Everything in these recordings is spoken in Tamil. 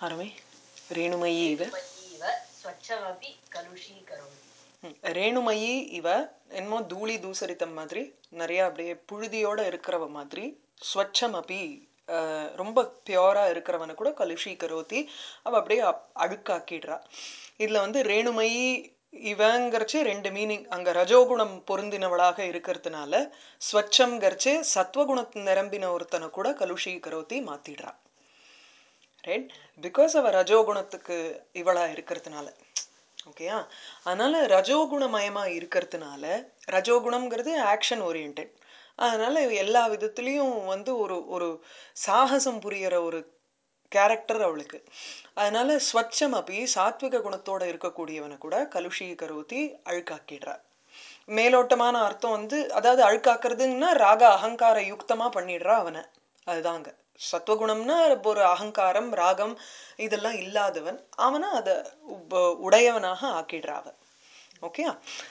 ஆரம்பி ரேணுமயி இவ இவ ஸ்வச்சமபி கலுஷீகரோமி ம், ரேணுமயி இவ என்னமோ தூளி தூசரித்தம் மாதிரி நிறைய அப்படியே புழுதியோட இருக்கிறவ மாதிரி ஸ்வச்சம் அப்பி ரொம்ப பியோரா இருக்கிறவனை கூட கலுஷி கரோத்தி அவ அப்படியே அப்- அழுக்காக்கிடுறா இதுல வந்து ரேணுமயி இவங்கிறச்சு ரெண்டு மீனிங் அங்க ரஜோகுணம் பொருந்தினவளாக இருக்கிறதுனால ஸ்வச்சம்ங்கிறச்சு சத்வகுணத்து நிரம்பின ஒருத்தனை கூட கலுஷி கரோத்தி மாத்திடுறா ரைட் பிகாஸ் அவ ரஜோகுணத்துக்கு இவளா இருக்கிறதுனால ஓகேயா அதனால ரஜோகுணமயமா இருக்கிறதுனால ரஜோகுணம்ங்கிறது ஆக்ஷன் ஓரியன்ட் அதனால எல்லா விதத்துலயும் வந்து ஒரு ஒரு சாகசம் புரியற ஒரு கேரக்டர் அவளுக்கு அதனால ஸ்வச்சம் அப்படி சாத்விக குணத்தோட இருக்கக்கூடியவனை கூட கலுஷி கரோத்தி அழுக்காக்கிடுறார் மேலோட்டமான அர்த்தம் வந்து அதாவது அழுக்காக்குறதுன்னா ராக அகங்கார யுக்தமா பண்ணிடுறா அவனை அதுதாங்க சத்வகுணம்னா ஒரு அகங்காரம் ராகம் இதெல்லாம் இல்லாதவன் அவனை அதை உப- உடையவனாக ஆக்கிடுறா அவன் ஓகே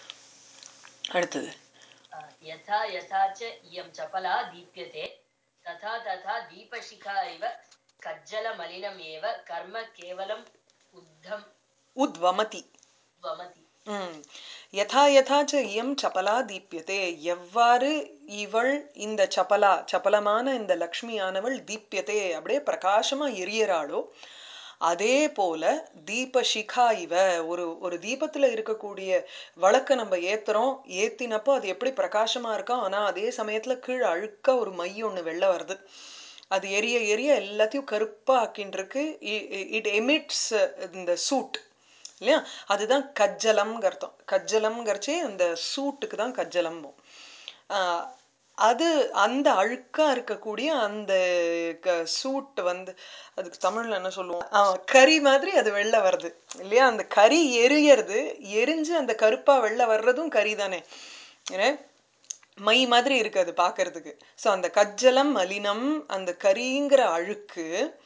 அடுத்தது அஹ், யதா யதா ச இயம் சபலா தீப்யதே ததா ததா தீபசிகா இவ கஜ்ஜலமலினம் ஏவ கர்ம கேவலம் உத்தம் உத்வமதி வமதி ம். யதா யதா ச இயம் சபலா தீப்யதே எவ்வாறு இவள் இந்த சபலா சபலமான இந்த லக்ஷ்மியானவள் தீப்யதே அப்படியே பிரகாசமா எரியறாளோ அதே போல தீபசிகா இவ ஒரு ஒரு தீபத்துல இருக்கக்கூடிய வழக்க நம்ம ஏத்துறோம் ஏத்தினப்போ அது எப்படி பிரகாசமா இருக்கும் ஆனா அதே சமயத்துல கீழே அழுக்கா ஒரு மை ஒண்ணு வெளில வருது அது எரிய எரிய எல்லாத்தையும் கருப்பா ஆக்கின்னு இருக்கு இட் எமிட்ஸ் இந்த சூட் இல்லையா அதுதான் கஜ்ஜலம்ங்க அர்த்தம் கஜ்ஜலம்ங்கிறச்சே அந்த சூட்டுக்கு தான் கஜ்ஜலம் அது அந்த அழுக்கா இருக்கக்கூடிய அந்த சூட் வந்து அதுக்கு தமிழ்ல என்ன சொல்லுவோம் ஆ, கறி மாதிரி அது வெளில வருது இல்லையா அந்த கறி எரியறது எரிஞ்சு அந்த கருப்பா வெளில வர்றதும் கறி தானே ஏன்னா மை மாதிரி இருக்கு அது பார்க்கறதுக்கு ஸோ அந்த கஜ்ஜலம் மலினம் அந்த கரிங்கிற அழுக்கு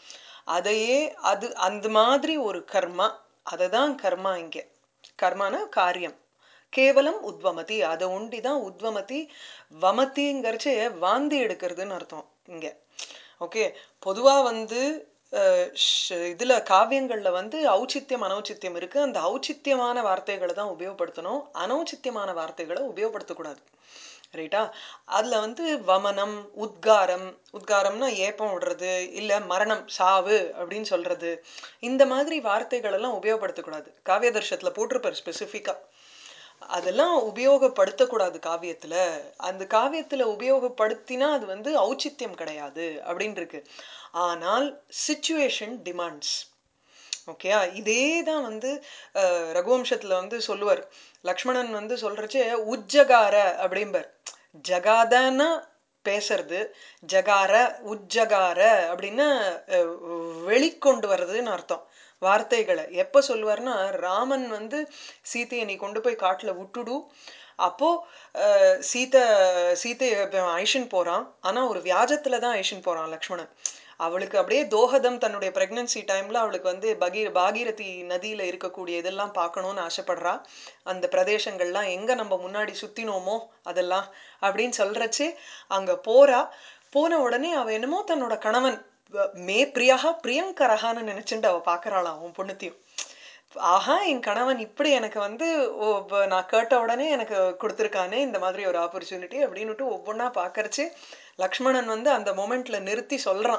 அதையே அது அந்த மாதிரி ஒரு கர்மா அதை தான் கர்மா இங்க கர்மான காரியம் கேவலம் உத்வமதி அதை ஒண்டி தான் உத்வமதி வமதிங்கிறச்சே வாந்தி எடுக்கிறதுன்னு அர்த்தம் இங்க ஓகே பொதுவா வந்து அஹ், ஷ்- இதுல காவியங்கள்ல வந்து ஔச்சித்யம் அனௌச்சித்யம் இருக்கு அந்த ஔச்சித்யமான வார்த்தைகளை தான் உபயோகப்படுத்தணும் அனௌச்சித்யமான வார்த்தைகளை உபயோகப்படுத்தக்கூடாது ரைட்டா அதுல வந்து வமனம் உத்காரம் உத்காரம்னா ஏப்பம் விடுறது இல்ல மரணம் சாவு அப்படின்னு சொல்றது இந்த மாதிரி வார்த்தைகள் எல்லாம் உபயோகப்படுத்தக்கூடாது காவியதர்ஷத்துல போட்டிருப்பார் ஸ்பெசிஃபிக்கா அதெல்லாம் உபயோகப்படுத்தக்கூடாது காவியத்துல அந்த காவியத்துல உபயோகப்படுத்தினா அது வந்து ஔச்சித்யம் கிடையாது அப்படின்னு இருக்கு ஆனால் சிச்சுவேஷன் டிமாண்ட்ஸ் ஓகேயா இதே தான் வந்து அஹ், ரகுவம்சத்துல வந்து சொல்லுவார் லக்ஷ்மணன் வந்து சொல்றச்சே உஜ்ஜகார அப்படிம்பார் ஜகாதன்னா பேசுறது ஜகார உஜ்ஜகார அப்படின்னா அஹ், வெளிக்கொண்டு வர்றதுன்னு அர்த்தம் வார்த்தைகளை எப்ப சொல்லுவார்னா ராமன் வந்து சீதையை நீ கொண்டு போய் காட்டுல விட்டுடு அப்போ அஹ், சீதை சீதையை ஐஷன் போறான் ஆனா ஒரு வியாஜத்துல தான் ஐஷன் போறான் லக்ஷ்மணன் அவளுக்கு அப்படியே தோஹதம் தன்னுடைய பிரெக்னன்சி டைம்ல அவளுக்கு வந்து பகீர் பாகீரதி நதியில இருக்கக்கூடிய இதெல்லாம் பார்க்கணும்னு ஆசைப்படுறா அந்த பிரதேசங்கள்லாம் எங்க நம்ம முன்னாடி சுத்தினோமோ அதெல்லாம் அப்படின்னு சொல்றச்சே அங்க போறா போன உடனே அவ என்னமோ தன்னோட கணவன் வ- மே பிரியாக பிரியங்கரகான்னு நினைச்சுட்டு அவ பாக்குறாளாம் அவன் பொண்ணுத்தையும் ஆஹா என் கணவன் இப்படி எனக்கு வந்து ஓ, வ- நான் கேட்ட உடனே எனக்கு கொடுத்துருக்கானே இந்த மாதிரி ஒரு ஆப்பர்ச்சுனிட்டி அப்படின்னுட்டு ஒவ்வொன்றா பார்க்கறச்சு லக்ஷ்மணன் வந்து அந்த மொமெண்ட்ல நிறுத்தி சொல்றான்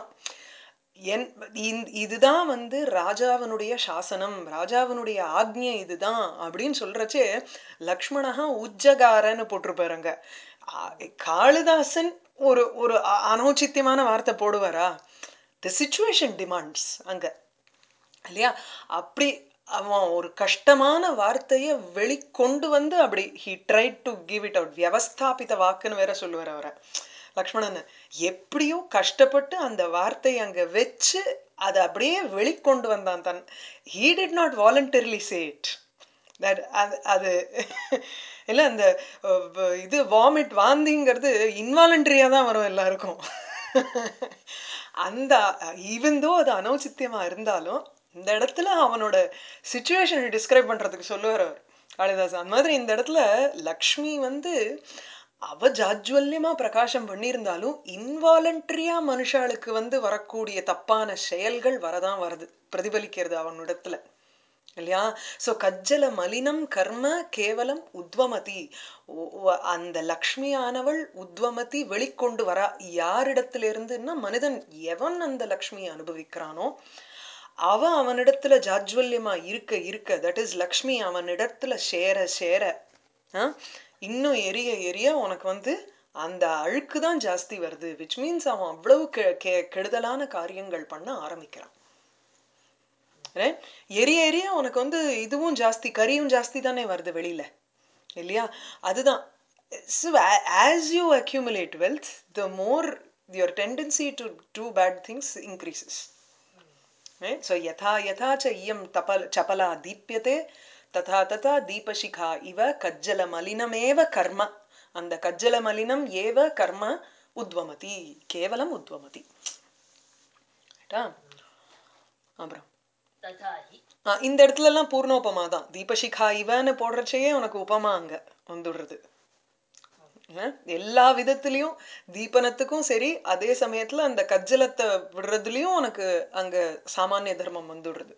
என் இந்த- இதுதான் வந்து ராஜாவினுடைய சாசனம் ராஜாவினுடைய ஆக்ஞை இதுதான் அப்படின்னு சொல்றச்சே லக்ஷ்மணஹா உஜ்ஜகாரன்னு போட்டிருப்பாருங்க ஆ, காளிதாசன் ஒரு ஒரு அ- அனௌச்சித்தியமான வார்த்தை போடுவாரா த சுச்சுவேஷன் டிமாண்ட்ஸ் அங்க இல்லையா அப்படி அவன் ஒரு கஷ்டமான வார்த்தையை வெளிக்கொண்டு வந்து அப்படி he tried to give it out வியவஸ்தாபித வாக்குன்னு வேற சொல்லுவார் அவரை லக்ஷ்மணன் எப்படியோ கஷ்டப்பட்டு அந்த வார்த்தையை அங்க வச்சு அதை அப்படியே வெளிக்கொண்டு வந்தான் தன் he did not voluntarily say it that அது அது இல்லை அந்த அஹ், வ- இது வாமிட் வாந்திங்கிறது இன்வாலண்டரியாக தான் வரும் எல்லாருக்கும் அந்த ஈவன் தோ அது அனௌச்சித்தியமா இருந்தாலும் இந்த இடத்துல அவனோட சுச்சுவேஷனை டிஸ்கிரைப் பண்றதுக்கு சொல்லுவார் அவர் காளிதாஸ் அந்த மாதிரி இந்த இடத்துல லக்ஷ்மி வந்து அவ ஜாஜ்வல்யமா பிரகாசம் பண்ணியிருந்தாலும் இன்வாலண்டரியா மனுஷாளுக்கு வந்து வரக்கூடிய தப்பான செயல்கள் வரதான் வருது பிரதிபலிக்கிறது அவனிடத்துல இல்லையா ஸோ கஜ்ஜல மலினம் கர்ம கேவலம் உத்வமதி ஒ- ஒ- அந்த லக்ஷ்மியானவள் உத்வமதி வெளிக்கொண்டு வரா யாரிடத்துல இருந்துன்னா மனிதன் எவன் அந்த லக்ஷ்மியை அனுபவிக்கிறானோ அவன் அவனிடத்துல ஜாஜ்வல்யமா இருக்க இருக்க தட் இஸ் லக்ஷ்மி அவனிடத்துல சேர சேர ஆ, இன்னும் எரிய எரிய உனக்கு வந்து அந்த அழுக்கு தான் ஜாஸ்தி வருது விச் மீன்ஸ் அவன் அவ்வளவு கெ கெ- கெடுதலான காரியங்கள் பண்ண ஆரம்பிக்கிறான் Right? எரிய எரிய உனக்கு வந்து இதுவும் ஜாஸ்தி கரியும் ஜாஸ்தி தானே வருது வெளியில இல்லையா அதுதான் so a- as you accumulate wealth the more your tendency to do bad things increases right so यथा यथा च इयं तपल चपला दीप्यते तथा तथा दीपशिखा इव कज्जलमलिनमेव कर्म அந்த கஜ்ஜலமலினம் ஏவ கர்ம உத்வமதி கேவலம் உத்வமதி ரைட்டா அப்புறம் तथा हि ஆ, இந்த இடத்துல எல்லாம் பூர்ணோபமா தான் தீபசிகா இவன்னு போடுறச்சேயே உனக்கு உபமா அங்க வந்துடுறது ஆ, எல்லா விதத்திலையும் தீபனத்துக்கும் சரி அதே சமயத்துல அந்த கஜ்ஜலத்தை விடுறதுலயும் உனக்கு அங்க சாமானிய தர்மம் வந்துடுறது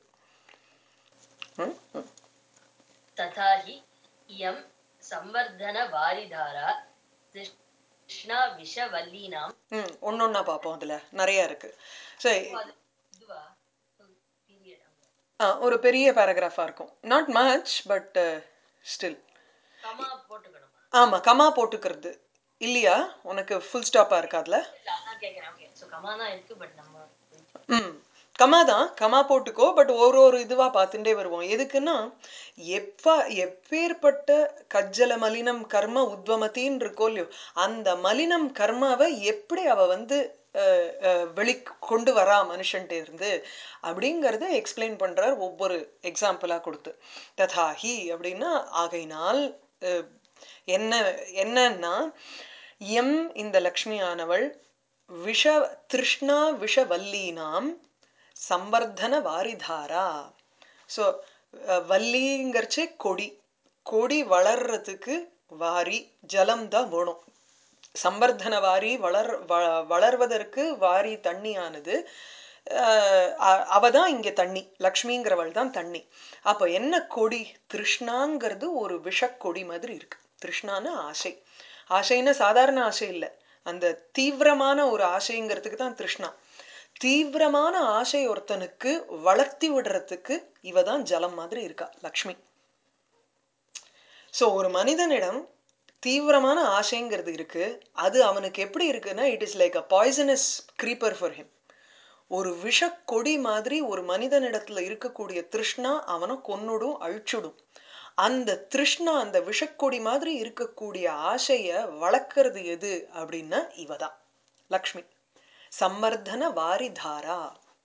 ம், ம். तथा हि इयं संवर्धनवारिधारा कृष्णा विषवल्लीनां ம் ஒன்னொன்னா பார்ப்போம் அதுல நிறைய இருக்கு சரி அது இதுவா பீரியட் ஆ, ஒரு பெரிய பேராகிராஃபா இருக்கும் not much but still comma போட்டுக்கணுமா ஆமா கமா போட்டுக்கிறது இல்லையா உனக்கு ஃபுல் ஸ்டாப்பா இருக்கா அதுல இல்ல அதான் கேட்கறேன் ஓகே ஸோ கமா தான் இருக்கு பட் நம்ம ம் கமா தான் கமா போட்டுக்கோ பட் ஒரு ஒரு இதுவா பார்த்துட்டே வருவோம் எதுக்குன்னா எப்ப எப்பேற்பட்ட கஜ்ஜல மலினம் கர்ம உத்வமத்தின்னு இருக்கோ இல்லையோ அந்த மலினம் கர்மாவை எப்படி அவ வந்து அஹ், அஹ், வெளி கொண்டு வரா மனுஷன்ட்ட இருந்து அப்படிங்கறத எக்ஸ்பிளைன் பண்றார் ஒவ்வொரு எக்ஸாம்பிளா கொடுத்து ததாஹி அப்படின்னா ஆகையினால் அஹ், என்ன என்னன்னா எம் இந்த லக்ஷ்மியானவள் விஷ திருஷ்ணா விஷவல்லீனாம் சம்வர்தன வாரிதாரா ஸோ வள்ளிங்கிறச்சே கொடி கொடி வளர்றதுக்கு வாரி ஜலம் தான் வேணும் சம்பர்தன வாரி வளர் வ- வளர்வதற்கு வாரி தண்ணியானது அஹ், அ- அவ தான் இங்க தண்ணி லக்ஷ்மிங்கிறவள் தான் தண்ணி அப்போ என்ன கொடி திருஷ்ணாங்கிறது ஒரு விஷக்கொடி மாதிரி இருக்கு திருஷ்ணான்னு ஆசை ஆசைன்னா சாதாரண ஆசை இல்லை அந்த தீவிரமான ஒரு ஆசைங்கிறதுக்கு தான் திருஷ்ணா தீவிரமான ஆசை ஒருத்தனுக்கு வளர்த்தி விடுறதுக்கு இவ தான் ஜலம் மாதிரி இருக்கா லக்ஷ்மி ஸோ ஒரு மனிதனிடம் தீவிரமான ஆசைங்கிறது இருக்கு அது அவனுக்கு எப்படி இருக்குன்னா it is like a poisonous creeper for him ஒரு விஷக்கொடி மாதிரி ஒரு மனிதனிடத்துல இருக்கக்கூடிய திருஷ்ணா அவனை கொன்னுடும் அழிச்சுடும் அந்த திருஷ்ணா அந்த விஷக்கொடி மாதிரி இருக்கக்கூடிய ஆசைய வளர்க்கறது எது அப்படின்னா இவதான் லக்ஷ்மி சம்மர்தன வாரிதாரா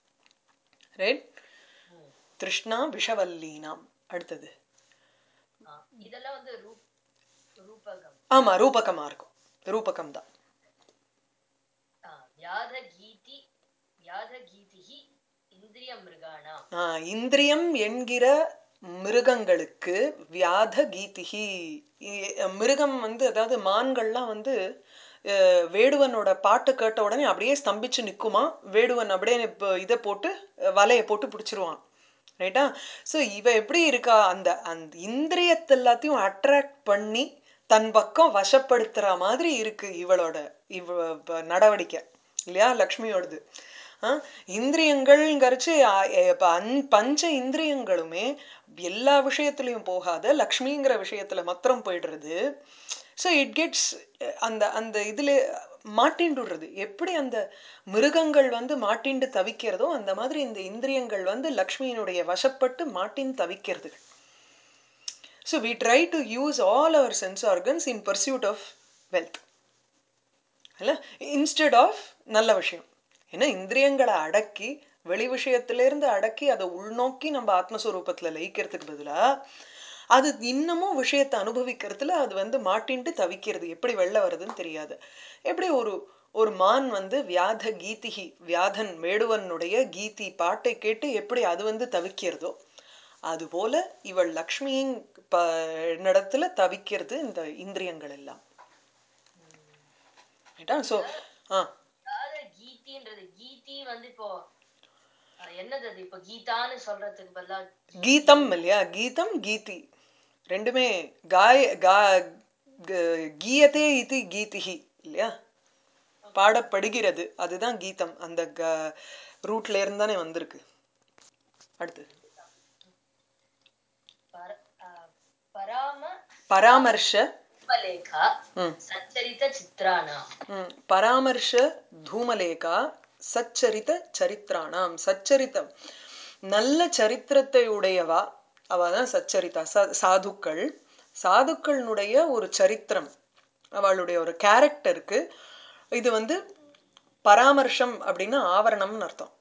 ரைட் திருஷ்ணா விஷவல்லீனாம் அடுத்தது ஆ, இதெல்லாம் வந்து ரூப் ரூபகம் ஆமா ரூபகமா இருக்கும் ரூபகம் தான் ஆ, வியாத கீதி வியாத கீதிஹி இந்திரிய மிருகாணாம் ஆ, இந்திரியம் என்கிற மிருகங்களுக்கு வியாத கீதிகி இ- மிருகம் வந்து அதாவது மான்கள்லாம் வந்து அஹ், வேடுவனோட பாட்டு கேட்ட உடனே அப்படியே ஸ்தம்பிச்சு நிக்குமா வேடுவன் அப்படியே இப்போ இதை போட்டு அஹ், வலையை போட்டு பிடிச்சிருவான் ரைட்டா ஸோ இவ எப்படி இருக்கா அந்த அந்த இந்திரியத்தை எல்லாத்தையும் அட்ராக்ட் பண்ணி தன் பக்கம் வசப்படுத்துற மாதிரி இருக்கு இவளோட இவ ப- நடவடிக்கை இல்லையா லக்ஷ்மியோடது ஆ, இந்திரியங்கள்ங்கிறச்சு ஆ, எ- இப்ப அஞ்- பஞ்ச இந்திரியங்களுமே எல்லா விஷயத்துலயும் போகாத லக்ஷ்மிங்கிற விஷயத்துல மாத்திரம் போயிடுறது ஸோ இட் கெட்ஸ் அந்த அந்த இதுல மாட்டின்டுடுறது எப்படி அந்த மிருகங்கள் வந்து மாட்டிண்டு தவிக்கிறதோ அந்த மாதிரி இந்த இந்திரியங்கள் வந்து லக்ஷ்மியினுடைய வசப்பட்டு மாட்டின் தவிக்கிறது so we try to use all our sense organs in pursuit of wealth இல்ல இன்ஸ்டெட் ஆஃப் நல்ல விஷயம் ஏன்னா இந்திரியங்களை அடக்கி வெளி விஷயத்திலேருந்து அடக்கி அதை உள்நோக்கி நம்ம ஆத்மஸ்வரூபத்துல லயிக்கிறதுக்கு பதிலா அது இன்னமும் விஷயத்தை அனுபவிக்கிறதுல அது வந்து மாட்டின்ட்டு தவிக்கிறது எப்படி வெளில வருதுன்னு தெரியாது எப்படி ஒரு ஒரு மான் வந்து வியாத கீதிகி வியாதன் வேடுவனுடைய கீதி பாட்டை கேட்டு எப்படி அது வந்து தவிக்கிறதோ அதுபோல இவள் லக்ஷ்மியின் ப- இடத்துல தவிக்கிறது இந்த இந்திரியங்கள் எல்லாம் ரைட்டா ஸோ ஆ அதாவது கீதின்றது கீதி வந்து இப்போ அஹ், என்னது அது இப்போ கீதான்னு சொல்றதுக்கு பதிலா கீதம் இல்லையா கீதம் கீதி ரெண்டுமே காய கா க- கீயத்தே இது கீதிஹி இல்லையா பாடப்படுகிறது அதுதான் கீதம் அந்த க ரூட்ல இருந்து தானே வந்திருக்கு அடுத்து பர- அஹ், பராம பராமர்ஷ உபலேகா ம் சச்சரித சித்ரானா ம். பராமர்ஷ தூமலேகா சச்சரித சரித்திராணாம் சச்சரித்தம் நல்ல சரித்திரத்தை உடையவா அவ தான் சச்சரிதா ச சாதுக்கள் சாதுக்களினுடைய ஒரு சரித்திரம் அவளுடைய ஒரு கேரக்டருக்கு இது வந்து பராமர்ஷம் அப்படின்னா ஆவரணம்னு அர்த்தம்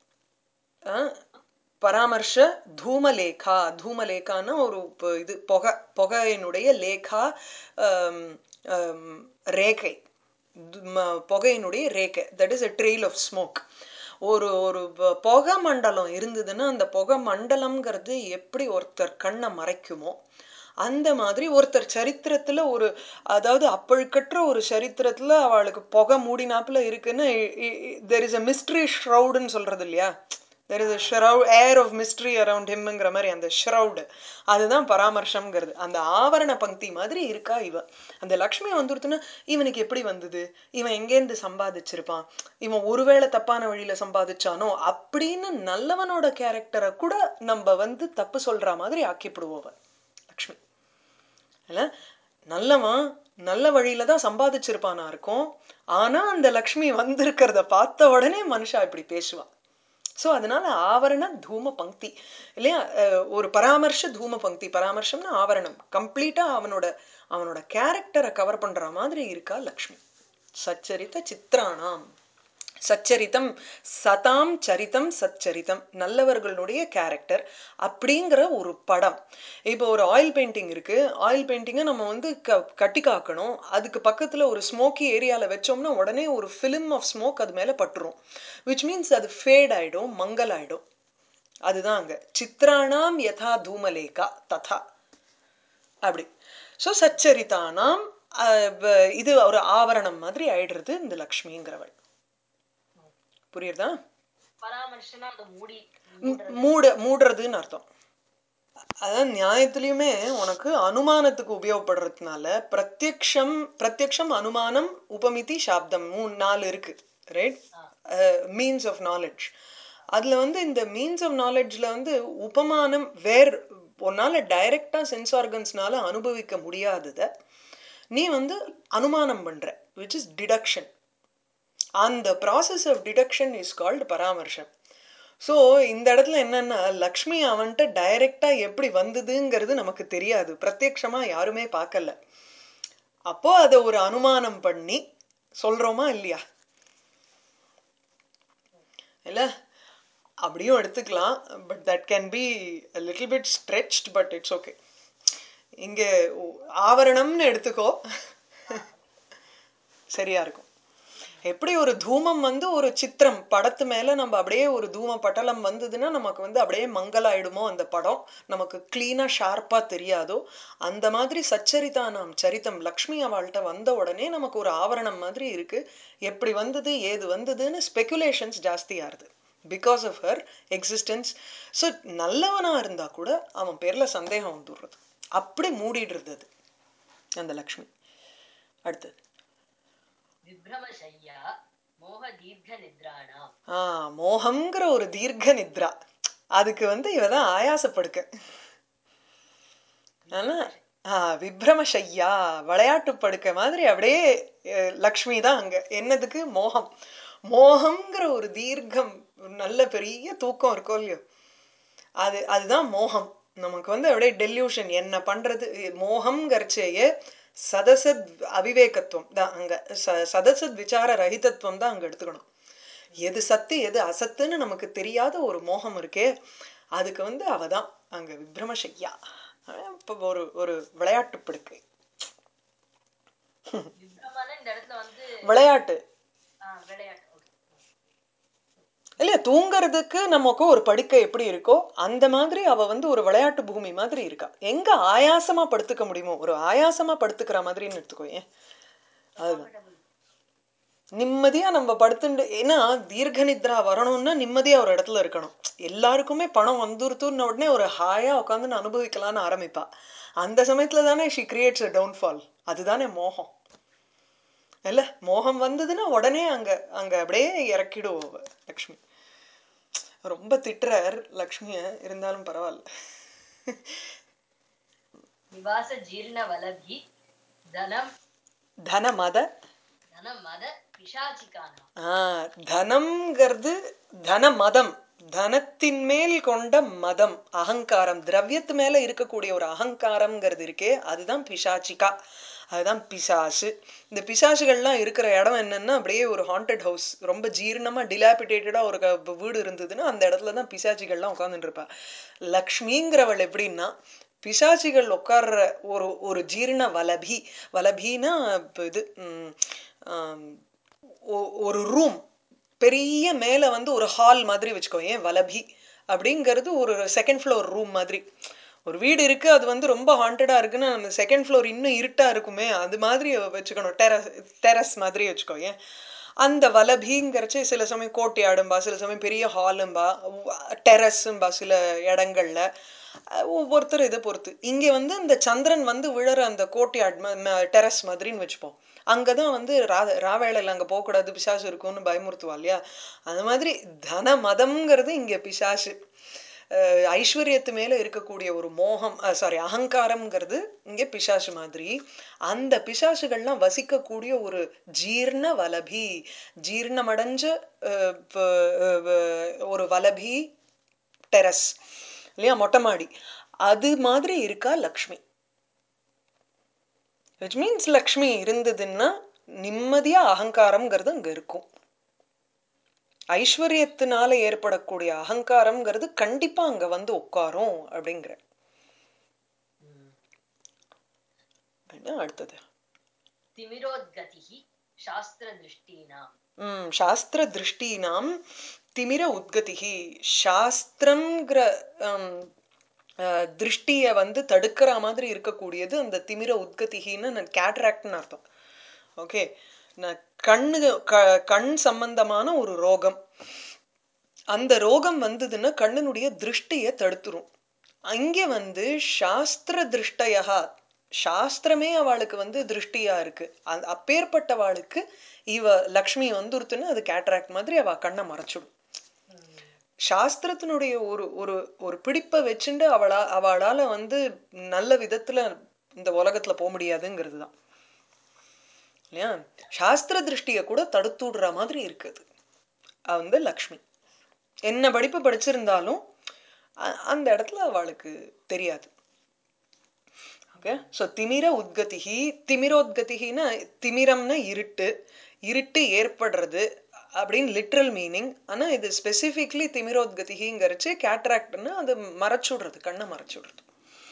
அஹ், பராமர்ஷ தூமலேகா தூமலேகான்னா ஒரு ப- இது புகை புகையினுடைய லேகா ஆம், ஆம், ரேகை து- ம- புகையினுடைய ரேகை that is a trail of smoke ஒரு ஒரு ப- புகை மண்டலம் இருந்ததுன்னா அந்த புகை மண்டலம்ங்கிறது எப்படி ஒருத்தர் கண்ணை மறைக்குமோ அந்த மாதிரி ஒருத்தர் சரித்திரத்துல ஒரு அதாவது அப்பழுக்கற்ற ஒரு சரித்திரத்துல அவளுக்கு புகை மூடினாப்புல இருக்குன்னு தெர் இஸ் அ மிஸ்ட்ரி ஷ்ரவுடுன்னு சொல்றது இல்லையா there is shroud air of mystery around ஹிம்ங்கிற மாதிரி அந்த ஷ்ரவுடு அதுதான் பராமர்ஷம்ங்கிறது அந்த ஆவரண பங்கி மாதிரி இருக்கா இவ அந்த லக்ஷ்மி வந்துருத்துன்னா இவனுக்கு எப்படி வந்தது இவன் எங்கேருந்து சம்பாதிச்சிருப்பான் இவன் ஒருவேளை தப்பான வழியில சம்பாதிச்சானோ அப்படின்னு நல்லவனோட கேரக்டரை கூட நம்ம வந்து தப்பு சொல்ற மாதிரி ஆக்கிப்பிடுவோவ லக்ஷ்மி இல்ல நல்லவன் நல்ல வழியில தான் சம்பாதிச்சிருப்பானா இருக்கும் ஆனா அந்த லக்ஷ்மி வந்திருக்கிறத பார்த்த உடனே மனுஷா இப்படி பேசுவா ஸோ அதனால ஆவரண தூம பங்கி இல்லையா அஹ் ஒரு பராமர்ஷ தூம பங்கி பராமர்ஷம்னா ஆவரணம் கம்ப்ளீட்டா அவனோட அவனோட கேரக்டரை கவர் பண்ற மாதிரி இருக்கா லக்ஷ்மி சச்சரித்த சித்ராணாம் சச்சரித்தம் சதாம் சரித்தம் சச்சரித்தம் நல்லவர்களுடைய கேரக்டர் அப்படிங்கிற ஒரு படம் இப்போ ஒரு ஆயில் பெயிண்டிங் இருக்கு ஆயில் பெயிண்டிங்கை நம்ம வந்து க கட்டி காக்கணும் அதுக்கு பக்கத்துல ஒரு ஸ்மோக்கி ஏரியால வச்சோம்னா உடனே ஒரு ஃபிலிம் ஆஃப் ஸ்மோக் அது மேல பட்டுரும் விச் மீன்ஸ் அது ஃபேட் ஆயிடும் மங்கல் ஆயிடும் அதுதான் அங்க சித்ராணாம் யதா தூமலேகா ததா அப்படி ஸோ சச்சரிதானாம் அஹ், வ- இது ஒரு ஆவரணம் மாதிரி ஆயிடுறது இந்த லக்ஷ்மிங்கிறவள் புரியுறதா பராமர்ஷனா அதை மூடி ம், மூட மூடுறதுன்னு அர்த்தம் அதான் நியாயத்திலயுமே உனக்கு அனுமானத்துக்கு உபயோகப்படுறதுனால பிரத்யக்ஷம் பிரத்யக்ஷம் அனுமானம் உபமிதி சாப்தம் மூணு நாலு இருக்கு ரைட் மீன்ஸ் ஆஃப் நாலேஜ் அதுல வந்து இந்த மீன்ஸ் ஆஃப் நாலேஜ்ல வந்து உபமானம் வேர் உன்னால டைரக்டா சென்ஸ் ஆர்கன்ஸ்னால அனுபவிக்க முடியாதத நீ வந்து அனுமானம் பண்ற விச் இஸ் டிடக்ஷன் அந்த process of deduction is called பராமர்ஷம் ஸோ இந்த இடத்துல என்னன்னா லக்ஷ்மி அவன்கிட்ட டைரக்டா எப்படி வந்ததுங்கிறது நமக்கு தெரியாது பிரத்யக்ஷமா யாருமே பார்க்கல அப்போ அதை ஒரு அனுமானம் பண்ணி சொல்றோமா இல்லையா இல்ல அப்படியும் எடுத்துக்கலாம் but that can be little bit stretched but it's okay இங்க ஆவரணம்னு எடுத்துக்கோ சரியா இருக்கும் எப்படி ஒரு தூமம் வந்து ஒரு சித்திரம் படத்து மேல நம்ம அப்படியே ஒரு தூம பட்டலம் வந்ததுன்னா நமக்கு வந்து அப்படியே மங்கலாயிடுமோ அந்த படம் நமக்கு கிளீனா ஷார்ப்பா தெரியாதோ அந்த மாதிரி சச்சரிதா நாம் சரித்தம் லக்ஷ்மி அவள்கிட்ட வந்த உடனே நமக்கு ஒரு ஆவரணம் மாதிரி இருக்கு எப்படி வந்தது ஏது வந்ததுன்னு ஸ்பெகுலேஷன்ஸ் ஜாஸ்தியாருது because of her existence so நல்லவனா இருந்தா கூட அவன் பேர்ல சந்தேகம் வந்துடுறது அப்படி மூடிடுறது அது அந்த லக்ஷ்மி அடுத்தது விப்ரமசையா மோக தீர்க்க நித்ராணாம் ஆ மோகம்ங்கிற ஒரு தீர்க்க நித்ரா அதுக்கு வந்து இவ தான் ஆயாசப்படுக்க ஆனா ஆ விப்ரமசையா விளையாட்டு படுக்க மாதிரி அப்படியே அஹ், லக்ஷ்மி தான் அங்க என்னதுக்கு மோகம் மோகம்ங்கிற ஒரு தீர்க்கம் ஒரு நல்ல பெரிய தூக்கம் இருக்கும் இல்லையோ அது அதுதான் மோகம் நமக்கு வந்து அப்படியே டெல்யூஷன் என்ன பண்றது மோகம்ங்கிறச்சேயே சதசத் அவிவேகத்துவம் தான் அங்க ச சதசத் விசார ரஹிதத்துவம் தான் அங்க எடுத்துக்கணும் எது சத்து எது அசத்துன்னு நமக்கு தெரியாத ஒரு மோகம் இருக்கே அதுக்கு வந்து அவ தான் அங்க விப்ரமசையா அஹ் இப்ப ஒரு ஒரு விளையாட்டு படுக்கை விப்ரமான இந்த இடத்துல வந்து விளையாட்டு ஆ, விளையாட்டு okay. இல்லையா தூங்குறதுக்கு நமக்கு ஒரு படுக்கை எப்படி இருக்கோ அந்த மாதிரி அவ வந்து ஒரு விளையாட்டு பூமி மாதிரி இருக்கா எங்க ஆயாசமா படுத்துக்க முடியுமோ ஒரு ஆயாசமா படுத்துக்கிற மாதிரின்னு எடுத்துக்கோ ஏன் அதுதான் Comfortable. நிம்மதியா நம்ம படுத்துண்டு ஏன்னா தீர்க்க நித்ரா வரணும்னா நிம்மதியா ஒரு இடத்துல இருக்கணும் எல்லாருக்குமே பணம் வந்துருத்துன்னு உடனே ஒரு ஹாயா உட்காந்து அனுபவிக்கலாம்னு ஆரம்பிப்பா அந்த சமயத்துல தானே ஷி கிரியேட்ஸ் அ டவுன்ஃபால் அதுதானே மோகம் இல்ல மோகம் வந்ததுன்னா உடனே அங்க அங்க அப்படியே இறக்கிடுவோம் அவ, லக்ஷ்மி ரொம்ப திட்டுறார் லக்ஷ்மிய இருந்தாலும் பரவாயில்ல निवास जीर्ण वलभि धनं தன மத धनं मद पिशाचिकानां ஆ, தனம்ங்கிறது தன மதம் தனத்தின் மேல் கொண்ட மதம் அகங்காரம் திரவியத்து மேல இருக்கக்கூடிய ஒரு அகங்காரம்ங்கிறது இருக்கே அதுதான் பிசாச்சிகா அதுதான் பிசாசு இந்த பிசாசுகள்லாம் இருக்கிற இடம் என்னன்னா அப்படியே ஒரு ஹாண்டட் ஹவுஸ் ரொம்ப ஜீரணமா டிலாபிடேட்டடா ஒரு க- வீடு இருந்ததுன்னா அந்த இடத்துல தான் பிசாச்சிகள்லாம் உட்காந்துட்டு இருப்பா லக்ஷ்மிங்கிறவள் எப்படின்னா பிசாசிகள் உட்கார்ற ஒரு ஒரு ஜீரண வலபி வலபின்னா இப்ப இது ம், ஆம், ஒ- ஒரு ரூம் பெரிய மேல வந்து ஒரு ஹால் மாதிரி வச்சுக்கோ ஏன் வலபி அப்படிங்கிறது ஒரு செகண்ட் ஃப்ளோர் ரூம் மாதிரி ஒரு வீடு இருக்கு அது வந்து ரொம்ப ஹாண்டடா இருக்குன்னா நம்ம செகண்ட் ஃப்ளோர் இன்னும் இருட்டா இருக்குமே அது மாதிரி வச்சுக்கணும் டெரஸ் டெரஸ் மாதிரி வச்சுக்கோ ஏன் அந்த வலபிங்கிறச்சு சில சமயம் கோட்டையாடும்பா சில சமயம் பெரிய ஹாலும்பா டெரஸும்பா சில இடங்கள்ல அஹ் ஒவ்வொருத்தர் இதை பொறுத்து இங்க வந்து இந்த சந்திரன் வந்து விழற அந்த கோட்டையாட் டெரஸ் மாதிரின்னு வச்சுப்போம் அங்கதான் வந்து ரா ராவேளையில் அங்க போகக்கூடாது பிசாசு இருக்கும்னு பயமுறுத்துவா இல்லையா அந்த மாதிரி தன மதம்ங்கிறது இங்க பிசாசு அஹ் ஐஸ்வர்யத்து மேல இருக்கக்கூடிய ஒரு மோகம் சாரி அகங்காரம்ங்கிறது இங்க பிசாசு மாதிரி அந்த பிசாசுகள்லாம் வசிக்கக்கூடிய ஒரு ஜீர்ண வலபி ஜீர்ணமடைஞ்ச அஹ், ப- அஹ், ஒரு வலபி டெரஸ் இல்லையா மொட்டை மாடி அது மாதிரி இருக்கா லக்ஷ்மி விச் மீன்ஸ் லக்ஷ்மி இருந்ததுன்னா நிம்மதியா அகங்காரம்ங்கிறது அங்க இருக்கும் ஐஸ்வர்யத்தினால ஏற்படக்கூடிய அகங்காரம்ங்கிறது கண்டிப்பா அங்க வந்து உட்காரும் அப்படிங்கிற என்ன அடுத்தது तिमिरोद्गतिः शास्त्रदृष्टीनां ம் சாஸ்திர திருஷ்டினாம் திமிர உத்கதிகி சாஸ்திரங்கிற ஹம், அஹ், திருஷ்டிய வந்து தடுக்கிற மாதிரி இருக்கக்கூடியது அந்த திமிர உத்கதிகின்னு கேட்ராக்ட்னு அர்த்தம் ஓகே நான் கண்ணு க- கண் சம்பந்தமான ஒரு ரோகம் அந்த ரோகம் வந்ததுன்னா கண்ணினுடைய திருஷ்டியை தடுத்துரும் அங்க வந்து சாஸ்திர திருஷ்டயா சாஸ்திரமே அவளுக்கு வந்து திருஷ்டியா இருக்கு அ- அப்பேற்பட்டவாளுக்கு இவ லக்ஷ்மி வந்துருத்துன்னு அது கேட்ராக்ட் மாதிரி அவ கண்ணை மறைச்சிடும் சாஸ்திரத்தினுடைய ஒரு ஒரு ஒரு பிடிப்பை வச்சுண்டு அவளா அவளால வந்து நல்ல விதத்துல இந்த உலகத்துல போக முடியாதுங்கிறது தான் இல்லையா சாஸ்திர திருஷ்டியை கூட தடுத்து விடுற மாதிரி இருக்குது அது வந்து லக்ஷ்மி என்ன படிப்பு படிச்சிருந்தாலும் அ- அந்த இடத்துல அவளுக்கு தெரியாது ஓகே ஸோ திமிர உத்கதிகி திமிரோத்கதிகின்னா திமிரம்னா இருட்டு இருட்டு ஏற்படுறது அப்படின்னு லிட்ரல் மீனிங் ஆனா இது ஸ்பெசிஃபிக்லி திமிரோத்கதிகிங்கிறச்சு கேட்ராக்ட்னா அது மறைச்சுடுறது கண்ணை மறைச்சுடுறது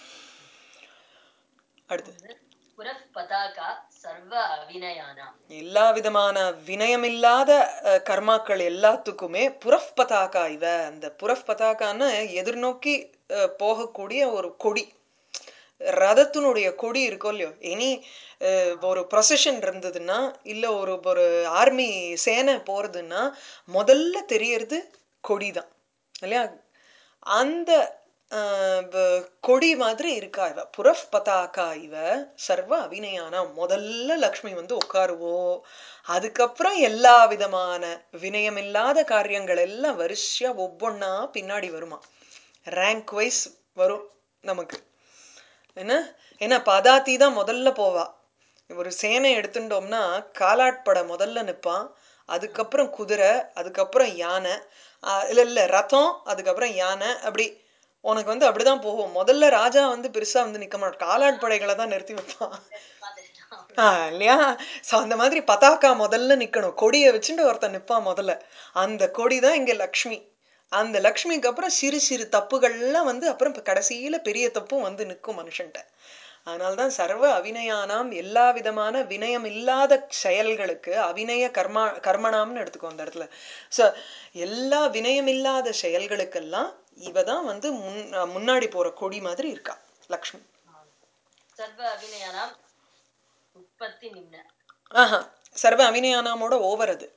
அடுத்து पुरः पताका सर्व अविनयानाम् எல்லா விதமான வினயமில்லாத அஹ், கர்மாக்கள் எல்லாத்துக்குமே புரஃப் பதாகா இவ அந்த புரஃப் பதாகான்னு எதிர்நோக்கி அஹ், போகக்கூடிய ஒரு கொடி ரதத்தினுடைய கொடி இருக்கோ இல்லையோ எனி ஒரு ப்ரொசஷன் இருந்ததுன்னா இல்ல ஒரு ஒரு ஆர்மி சேனை போறதுன்னா முதல்ல தெரியறது கொடி தான் இல்லையா அந்த ஆஹ், வ- கொடி மாதிரி இருக்கா இவ புரஃப் பதாகா இவ சர்வ அபிநயானா முதல்ல லக்ஷ்மி வந்து உட்காருவோ அதுக்கப்புறம் எல்லா விதமான வினயமில்லாத காரியங்கள் எல்லாம் வரிசையா ஒவ்வொன்னா பின்னாடி வருமா ரேங்க் வைஸ் வரும் நமக்கு என்ன ஏன்னா பதாத்தி தான் முதல்ல போவா ஒரு சேனை எடுத்துட்டோம்னா காலாட்படை முதல்ல நிற்பான் அதுக்கப்புறம் குதிரை அதுக்கப்புறம் யானை ஆஹ் இல்ல இல்ல ரதம் அதுக்கப்புறம் யானை அப்படி உனக்கு வந்து அப்படிதான் போகும் முதல்ல ராஜா வந்து பெருசா வந்து நிக்க மாட்டான் காலாட்படைகளை தான் நிறுத்தி வைப்பான் ஆ, இல்லையா சோ அந்த மாதிரி பதாக்கா முதல்ல நிக்கணும் கொடியை வச்சுட்டு ஒருத்தன் நிப்பான் முதல்ல அந்த கொடி தான் இங்க லக்ஷ்மி அந்த லக்ஷ்மிக்கு அப்புறம் சிறு சிறு தப்புகள்லாம் வந்து அப்புறம் இப்ப கடைசியில பெரிய தப்பும் வந்து நிற்கும் மனுஷன்ட்ட அதனால்தான் சர்வ அவிநயானாம் எல்லா விதமான வினயம் இல்லாத செயல்களுக்கு அவிநய கர்மா கர்மணாம்னு எடுத்துக்கோ அந்த இடத்துல சோ எல்லா வினயம் இல்லாத செயல்களுக்கெல்லாம் இவ தான் வந்து முன் முன்னாடி போற கொடி மாதிரி இருக்கா லக்ஷ்மி सर्व अभिनयानाम् उत्पत्ति निम्न ஆஹா சர்வ அவினயானாமோட ஓவர் அது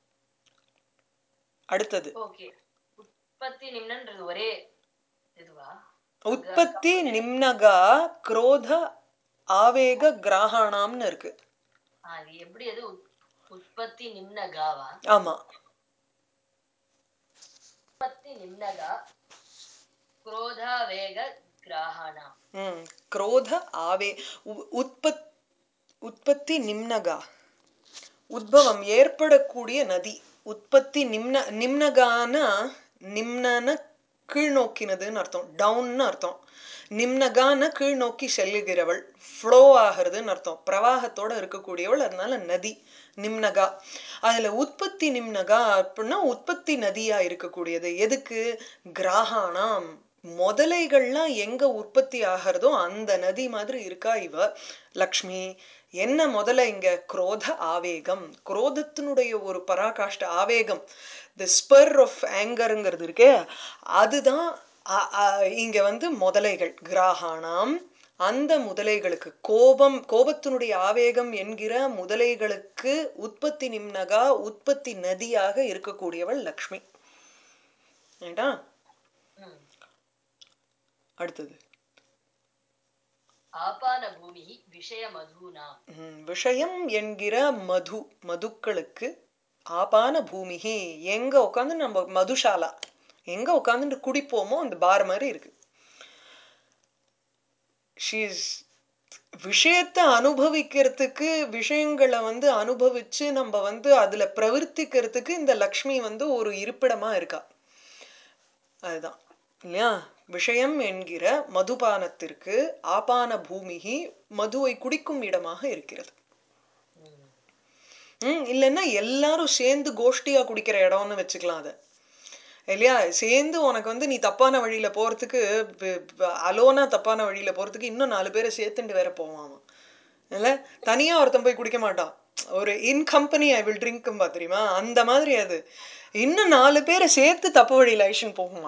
அடுத்தது ஓகே உற்பத்தி நிம்னன்றது ஒரே இதுவா உற்பத்தி நிம்னகா குரோத ஆவேக கிராகாணாம்னு இருக்கு அது எப்படி அது உத்- உற்பத்தி நிம்னகாவா ஆமா உற்பத்தி நிம்னகா குரோதா வேக கிராஹாணா ம் குரோத ஆவே உ- உற்பத் உற்பத்தி நிம்னகா உத்பவம் ஏற்படக்கூடிய நதி உற்பத்தி நிம்ன நிம்னகானா நிம்னன கீழ் நோக்கினதுன்னு அர்த்தம் டவுன்னு அர்த்தம் நிம்னகான கீழ் நோக்கி செல்லுகிறவள் ஃப்ளோ ஆகிறதுன்னு அர்த்தம் பிரவாகத்தோட இருக்கக்கூடியவள் அதனால நதி நிம்னகா அதுல உற்பத்தி நிம்னகா அப்படின்னா உற்பத்தி நதியா இருக்கக்கூடியது எதுக்கு கிராகாணாம் முதலைகள்லாம் எங்க உற்பத்தி ஆகிறதோ அந்த நதி மாதிரி இருக்கா இவ லக்ஷ்மி என்ன முதல்ல இங்க குரோத ஆவேகம் குரோதத்தினுடைய ஒரு பராகாஷ்ட ஆவேகம் தி ஸ்பர் ஆஃப் ஆங்கருங்கிறது இருக்கே அதுதான் அ- அ- இங்க வந்து முதலைகள் கிராகாணாம் அந்த முதலைகளுக்கு கோபம் கோபத்தினுடைய ஆவேகம் என்கிற முதலைகளுக்கு உற்பத்தி நிம்னகா உற்பத்தி நதியாக இருக்கக்கூடியவள் லக்ஷ்மி ஏண்டா ம். அடுத்தது ஆபான பூமி விஷய மதூனா ம், விஷயம் என்கிற மது மதுக்களுக்கு ஆபான பூமிகி எங்க உட்காந்து நம்ம மதுஷாலா எங்க உட்காந்துட்டு குடிப்போமோ அந்த பார் மாதிரி இருக்கு ஷீஸ் விஷயத்தை அனுபவிக்கிறதுக்கு விஷயங்களை வந்து அனுபவிச்சு நம்ம வந்து அதுல பிரவர்த்திக்கிறதுக்கு இந்த லக்ஷ்மி வந்து ஒரு இருப்பிடமா இருக்கா அதுதான் இல்லையா விஷயம் என்கிற மதுபானத்திற்கு ஆபான பூமிகி மதுவை குடிக்கும் இடமாக இருக்கிறது ம். ம் இல்லைன்னா எல்லாரும் சேர்ந்து கோஷ்டியா குடிக்கிற இடம்னு வச்சுக்கலாம் அதை இல்லையா சேர்ந்து உனக்கு வந்து நீ தப்பான வழியில போறதுக்கு ப- ப- அலோனா தப்பான வழியில போறதுக்கு இன்னும் நாலு பேரை சேர்த்துட்டு வேற போவான் இல்ல தனியா ஒருத்தன் போய் குடிக்க மாட்டான் ஒரு இன் கம்பெனி ஐ வில் ட்ரிங்க்கும்பா தெரியுமா அந்த மாதிரி அது இன்னும் நாலு பேரை சேர்த்து தப்பு வழியில ஐஷன் போகுமா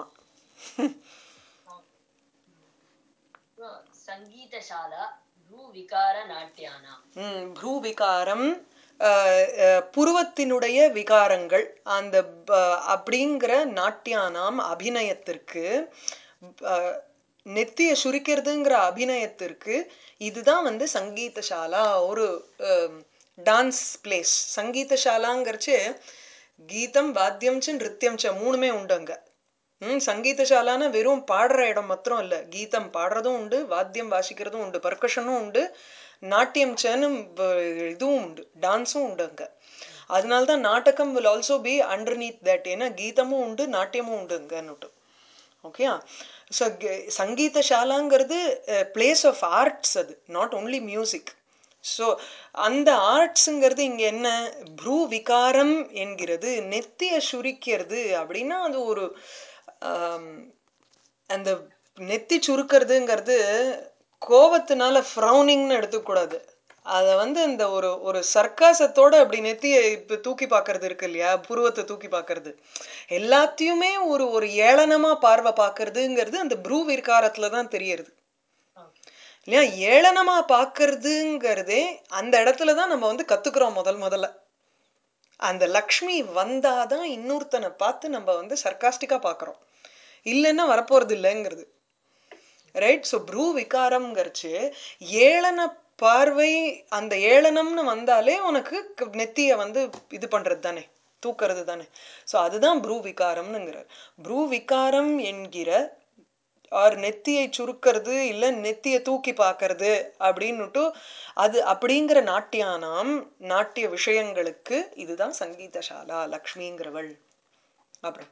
அப்புறம் சங்கீதசாலா பூ விகார நாட்டியானா ம், ப்ரூ விகாரம் அஹ், அஹ், புருவத்தினுடைய விகாரங்கள் அந்த ப- அப்படிங்கிற நாட்டியானாம் அபிநயத்திற்கு அஹ், நெத்திய சுரிக்கிறதுங்கிற அபிநயத்திற்கு இதுதான் வந்து சங்கீதசாலா ஒரு டான்ஸ் பிளேஸ் சங்கீதசாலாங்கிறச்சு கீதம் வாத்தியம் ச நிருத்தியம் ச மூணுமே உண்டு அங்க ம் சங்கீதசாலானா வெறும் பாடுற இடம் மாத்திரம் இல்ல கீதம் பாடுறதும் உண்டு வாத்தியம் வாசிக்கிறதும் உண்டு பர்கஷனும் உண்டு நாட்டியம் சேனும் இதுவும் உண்டு டான்ஸும் உண்டு அங்க அதனால தான் நாடகம் will also be underneath that ஏன்னா கீதமும் உண்டு நாட்டியமும் உண்டு அங்கன்னுட்டு ஓகேயா ஸோ சங்கீத சாலாங்கிறது பிளேஸ் ஆஃப் ஆர்ட்ஸ் அது நாட் ஓன்லி மியூசிக் ஸோ அந்த ஆர்ட்ஸுங்கிறது இங்கே என்ன ப்ரூ விகாரம் என்கிறது நெத்திய சுரிக்கிறது அப்படின்னா அது ஒரு ஆம், அந்த நெத்தி சுருக்கிறதுங்கிறது கோபத்தினால ஃப்ரௌனிங்னு எடுத்துக்கூடாது அதை வந்து இந்த ஒரு ஒரு சர்க்காசத்தோட அப்படி நெத்தியை இப்போ தூக்கி பார்க்கறது இருக்கு இல்லையா புருவத்தை தூக்கி பார்க்கறது எல்லாத்தையுமே ஒரு ஒரு ஏளனமா பார்வை பார்க்கறதுங்கிறது அந்த ப்ரூ விகாரத்துல தான் தெரியறது ஓகே இல்லையா ஏளனமா பார்க்கறதுங்கிறதே அந்த இடத்துல தான் நம்ம வந்து கத்துக்கிறோம் முதல் முதல்ல அந்த லக்ஷ்மி வந்தாதான் இன்னொருத்தனை பார்த்து நம்ம வந்து சர்க்காஸ்டிக்கா பார்க்கறோம் இல்லைன்னா வரப்போறது இல்லைங்கிறது ரைட் ஸோ ப்ரூ விகாரம்ங்கிறச்சு ஏளன பார்வை அந்த ஏளனம்னு வந்தாலே உனக்கு க- நெத்திய வந்து இது பண்றது தானே தூக்கிறது தானே ஸோ அதுதான் ப்ரூ விகாரம்னுங்கிறார் ப்ரூ விகாரம் என்கிற ஆர் நெத்தியை சுருக்கிறது இல்ல நெத்தியை தூக்கி பார்க்கறது அப்படின்னுட்டு அது அப்படிங்கிற நாட்டியானாம் நாட்டிய விஷயங்களுக்கு இதுதான் சங்கீதசாலா லக்ஷ்மிங்கிறவள் அப்புறம்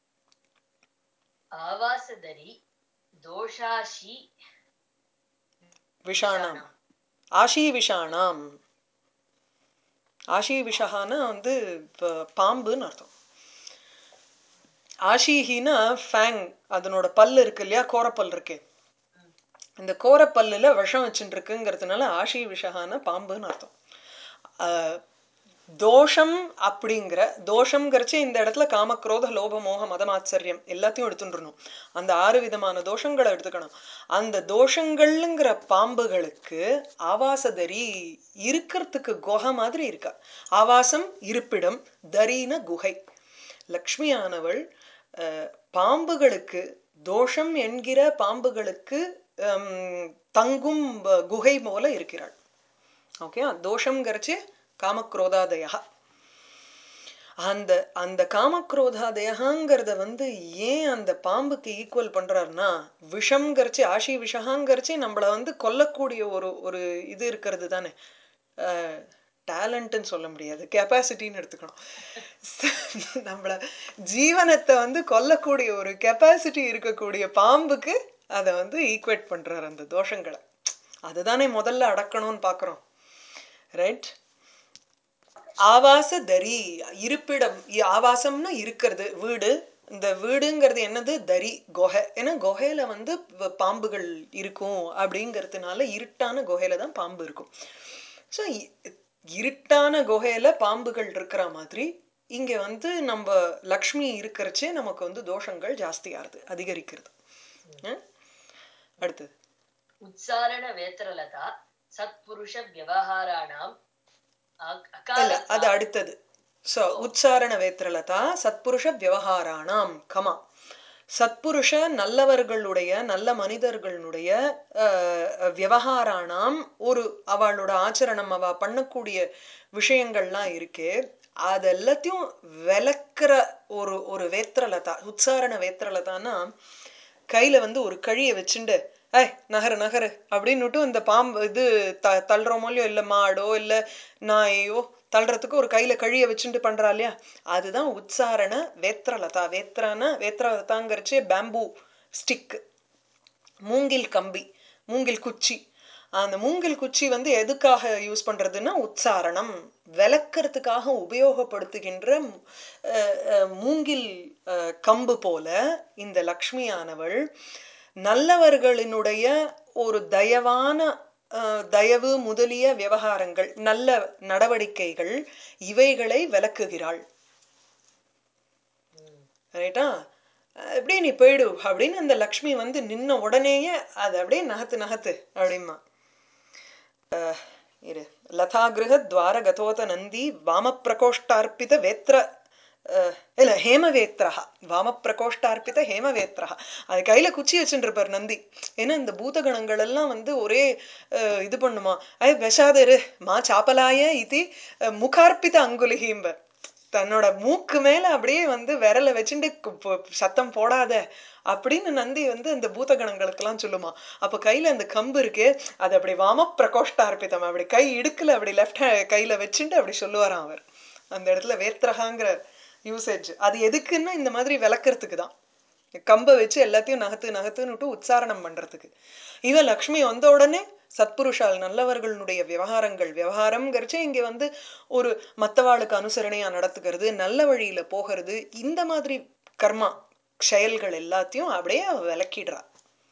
ஆவாசதரி தோஷாஷி விஷாணாம் ஆஷி விஷாணாம் ஆஷி விஷகான்னா வந்து ப- பாம்புன்னு அர்த்தம் ஆஷிஹினா ஃபேங் அதனோட பல்லு இருக்கு இல்லையா கோரப்பல் இருக்கே இந்த கோரப்பல்லுல விஷம் வச்சுட்டு இருக்குங்கிறதுனால ஆஷி விஷகான பாம்புன்னு அர்த்தம் ஆஹ், தோஷம் அப்படிங்கிற தோஷம்ங்கிறச்சு இந்த இடத்துல காமக்ரோத லோப மோக மதமாச்சரியம் எல்லாத்தையும் எடுத்துட்டுருணும் அந்த ஆறு விதமான தோஷங்களை எடுத்துக்கணும் அந்த தோஷங்கள்ங்கிற பாம்புகளுக்கு ஆவாசதரி இருக்கிறதுக்கு குகை மாதிரி இருக்கா ஆவாசம் இருப்பிடம் தரின குகை லக்ஷ்மியானவள் அஹ், பாம்புகளுக்கு தோஷம் என்கிற பாம்புகளுக்கு ஹம், தங்கும் ப- குகை போல இருக்கிறாள் ஓகே தோஷம்ங்கிறச்சு காமக்ரோதாதயா அந்த அந்த காமக்ரோதாதயங்கிறத வந்து ஏன் அந்த பாம்புக்கு ஈக்குவல் பண்றாருன்னா விஷம்ங்கிறச்சு ஆஷி விஷகாங்கிறச்சு நம்மள வந்து கொல்லக்கூடிய ஒரு ஒரு இது இருக்கிறது தானே டேலண்ட்னு சொல்ல முடியாது கெப்பாசிட்டின்னு எடுத்துக்கணும் நம்மள ஜீவனத்தை வந்து கொல்லக்கூடிய ஒரு கெப்பாசிட்டி இருக்கக்கூடிய பாம்புக்கு அதை வந்து ஈக்குவேட் பண்றாரு அந்த தோஷங்களை அதுதானே முதல்ல அடக்கணும்னு பார்க்குறோம் ரைட் ஆவாச தரி இருப்பிடம் இ- ஆவாசம்னா இருக்கிறது வீடு இந்த வீடுங்கிறது என்னது தரி குகை ஏன்னா குகையில வந்து வ- பாம்புகள் இருக்கும் அப்படிங்கிறதுனால இருட்டான குகையில தான் பாம்பு இருக்கும் ஸோ இருட்டான குகையில பாம்புகள் இருக்கிற மாதிரி இங்க வந்து நம்ம லக்ஷ்மி இருக்கிறச்சே நமக்கு வந்து தோஷங்கள் ஜாஸ்தியாகுது அதிகரிக்கிறது ம்? அடுத்தது உச்சாரண வேத்திரலதா சத்புருஷ விவகாராணாம் அக்- இல்ல அகால அது அடுத்தது ஸோ உச்சாரண வேத்திரலதா சத்புருஷ விவகாராணாம் கமா சத்புருஷ நல்லவர்களுடைய நல்ல மனிதர்களுடைய அஹ், விவகாராணாம் ஒரு அவளோட ஆச்சரணம் அவ பண்ணக்கூடிய விஷயங்கள்லாம் இருக்கே அது எல்லாத்தையும் விளக்குற ஒரு ஒரு வேத்திரலதா உச்சாரண வேத்திரலதான்னா கையில வந்து ஒரு கழியை வச்சுண்டு ஏய் நகரு நகரு அப்படின்னுட்டு இந்த பாம்பு இது த தள்ளுறோமோ இல்லையோ இல்லை மாடோ இல்லை நாயையோ தள்ளுறதுக்கு ஒரு கையில கழியை வச்சுட்டு பண்றா இல்லையா அதுதான் உச்சாரண வேத்திரலதா வேத்திரான வேத்திரலதாங்கிறச்சே பேம்பூ ஸ்டிக் மூங்கில் கம்பி மூங்கில் குச்சி அந்த மூங்கில் குச்சி வந்து எதுக்காக யூஸ் பண்றதுன்னா உச்சாரணம் விளக்கறதுக்காக உபயோகப்படுத்துகின்ற அஹ், அஹ், மூங்கில் அஹ், கம்பு போல இந்த லக்ஷ்மியானவள் நல்லவர்களினுடைய ஒரு தயவான அஹ், தயவு முதலிய விவகாரங்கள் நல்ல நடவடிக்கைகள் இவைகளை விளக்குகிறாள் ரைட்டா அப்படியே நீ போயிடு அப்படின்னு அந்த லக்ஷ்மி வந்து நின்ன உடனேயே அது அப்படியே நகத்து நகத்து அப்படிமா அஹ், இரு லதா கிருஹ துவார கதோத நந்தி வாம பிரகோஷ்டார்ப்பித வேத்ர அஹ், இல்ல ஹேமவேத்ரஹா வாம பிரகோஷ்டார்ப்பித ஹேமவேத்ரஹா அது கையில குச்சி வச்சுட்டு இருப்பார் நந்தி ஏன்னா இந்த பூதகணங்கள் எல்லாம் வந்து ஒரே அஹ், இது பண்ணுமா ஐ விஷாதரு மா சாப்பலாய இது அஹ், முகார்ப்பித அங்குலிகிம்பர் தன்னோட மூக்கு மேல அப்படியே வந்து விரலை வச்சுட்டு கு- பு- சத்தம் போடாத அப்படின்னு நந்தி வந்து அந்த பூதகணங்களுக்கெல்லாம் சொல்லுமா அப்ப கையில அந்த கம்பு இருக்கு அது அப்படி வாம பிரகோஷ்டார்ப்பிதம் அப்படி கை இடுக்குல அப்படி லெஃப்ட் கையில வச்சுட்டு அப்படி சொல்லுவாராம் அவர் அந்த இடத்துல வேத்ரகாங்கிற யூசேஜ் அது எதுக்குன்னா இந்த மாதிரி விளக்கறதுக்கு தான் கம்பை வச்சு எல்லாத்தையும் நகத்து நகத்துன்னுட்டு உச்சாரணம் பண்றதுக்கு இவ லக்ஷ்மி வந்த உடனே சத்புருஷால் நல்லவர்களுடைய விவகாரங்கள் விவகாரம்ங்கிறச்சே இங்க வந்து ஒரு மத்தவாளுக்கு அனுசரணையா நடத்துக்கிறது நல்ல வழியில போகிறது இந்த மாதிரி கர்மா செயல்கள் எல்லாத்தையும் அப்படியே அவ விளக்கிடுறா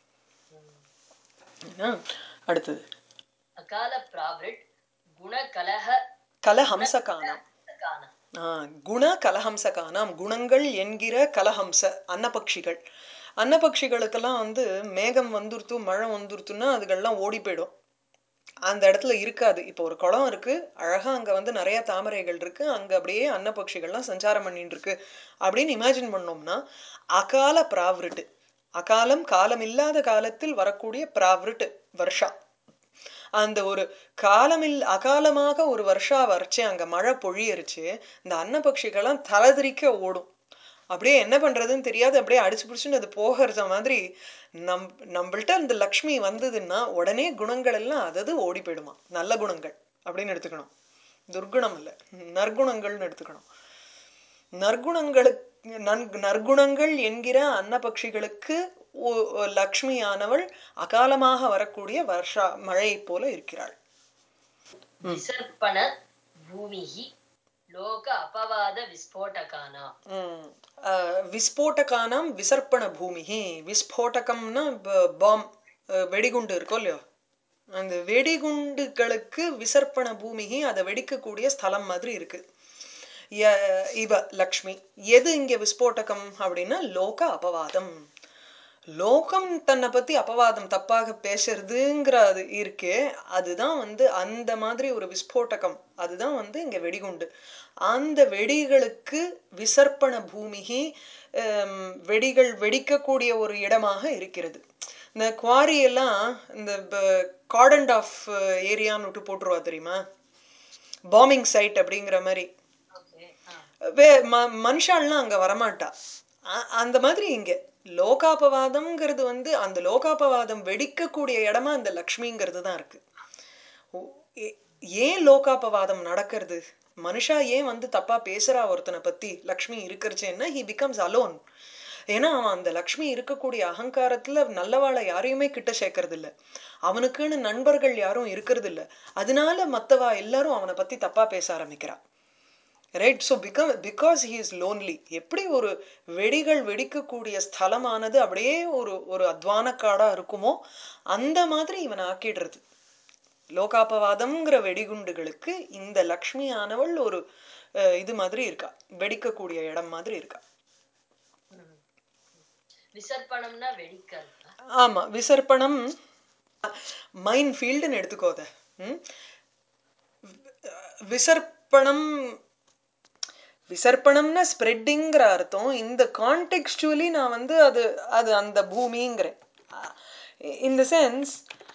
என்ன? அடுத்தது அகால பிராவிருட் குண கலஹ கலஹம்சகானம் கானம் ஆ, குண கலஹம்சகானாம் குணங்கள் என்கிற கலஹம்ச அன்னபக்ஷிகள் அன்னபக்ஷிகளுக்கெல்லாம் வந்து மேகம் வந்துருத்து மழை வந்துருத்துன்னா அதுகள்லாம் ஓடி போயிடும் அந்த இடத்துல இருக்காது இப்போ ஒரு குளம் இருக்கு அழகா அங்க வந்து நிறைய தாமரைகள் இருக்கு அங்க அப்படியே அன்னபக்ஷிகள்லாம் சஞ்சாரம் பண்ணிட்டு இருக்கு அப்படின்னு இமேஜின் பண்ணோம்னா அகால பிராவிருட்டு அகாலம் காலம் இல்லாத காலத்தில் வரக்கூடிய பிராவிருட்டு வருஷா அந்த ஒரு காலமில் அகாலமாக ஒரு வருஷா வரைச்சு அங்க மழை பொழியரிச்சு இந்த அன்னபக்ஷிகள்லாம் தலதிரிக்க ஓடும் அப்படியே என்ன பண்றதுன்னு தெரியாது அப்படியே அடிச்சு பிடிச்சுன்னு அது போகிறது மாதிரி நம் நம்மள்ட்ட அந்த லக்ஷ்மி வந்ததுன்னா உடனே குணங்கள் எல்லாம் அதது ஓடி போயிடுமா நல்ல குணங்கள் அப்படின்னு எடுத்துக்கணும் துர்குணம் இல்லை நற்குணங்கள்னு எடுத்துக்கணும் நற்குணங்களுக்கு நன் நற்குணங்கள் என்கிற அன்னபக்ஷிகளுக்கு ஒ- ஒ- லக்ஷ்மியானவள் அகாலமாக வரக்கூடிய வருஷா மழை போல இருக்கிறாள் விசர்ப்பண பூமிஹி லோக அபவாத விஸ்போட்டகானாம் ம். அஹ், விஸ்போட்டகானாம் விசர்ப்பண பூமிஹி விஸ்போட்டகம்னா ப- பாம் அஹ், வெடிகுண்டு இருக்கோ இல்லையோ அந்த வெடிகுண்டுகளுக்கு விசர்ப்பண பூமிகி அதை வெடிக்கக்கூடிய ஸ்தலம் மாதிரி இருக்கு ய- இவ லக்ஷ்மி எது இங்க விஸ்போட்டகம் அப்படின்னா லோக அபவாதம் லோகம் தன்னை பத்தி அபவாதம் தப்பாக பேசுறதுங்கிற அது இருக்கே அதுதான் வந்து அந்த மாதிரி ஒரு விஸ்போட்டகம் அதுதான் வந்து இங்க வெடிகுண்டு அந்த வெடிகளுக்கு விசர்ப்பண பூமிகி ஹம், வெடிகள் வெடிக்கக்கூடிய ஒரு இடமாக இருக்கிறது இந்த குவாரி எல்லாம் இந்த கார்டன்ட் ஆஃப் ஏரியான்னு விட்டு போட்டுருவா தெரியுமா பாம்பிங் சைட் அப்படிங்கிற மாதிரி ஓகே ஆ வே ம மனுஷாள்லாம் அங்கே வரமாட்டா அ- அந்த மாதிரி இங்கே லோகாபவாதம்ங்கிறது வந்து அந்த லோகாபவாதம் வெடிக்கக்கூடிய இடமா அந்த லக்ஷ்மிங்கிறது தான் இருக்கு ஓ- ஏ- ஏன் லோகாபவாதம் நடக்கிறது மனுஷா ஏன் வந்து தப்பா பேசுறா ஒருத்தனை பத்தி லக்ஷ்மி இருக்கிறச்சேன்னா ஹி பிகம்ஸ் அலோன் ஏன்னா அவன் அந்த லக்ஷ்மி இருக்கக்கூடிய அகங்காரத்துல நல்லவாளை யாரையுமே கிட்ட சேர்க்கறது இல்ல அவனுக்குன்னு நண்பர்கள் யாரும் இருக்கிறது இல்ல அதனால மத்தவா எல்லாரும் அவனை பத்தி தப்பா பேச ஆரம்பிக்கிறான் right so become because he is lonely எப்படி ஒரு வெடிகள் வெடிக்கக்கூடிய ஸ்தலமானது அப்படியே ஒரு ஒரு அத்வான காடா இருக்குமோ அந்த மாதிரி இவன் ஆக்கிடுறது லோகாபவாதம்ங்கிற வெடிகுண்டுகளுக்கு இந்த லக்ஷ்மி ஆனவள் ஒரு அஹ், இது மாதிரி இருக்கா வெடிக்கக்கூடிய இடம் மாதிரி இருக்கா ம். விசர்ப்பணம்னா வெடிக்கிறதா ஆமா விசர்ப்பணம் மைன் ஃபீல்டுன்னு எடுத்துக்கோத ம்? விசர்ப்பணம் விசர்ப்பணம்னா ஸ்ப்ரெட்டிங்கிற அர்த்தம் இந்த கான்டெக்ஸ்டுவலி நான் வந்து அது அது அந்த பூமிங்கிறேன் இந்த சென்ஸ்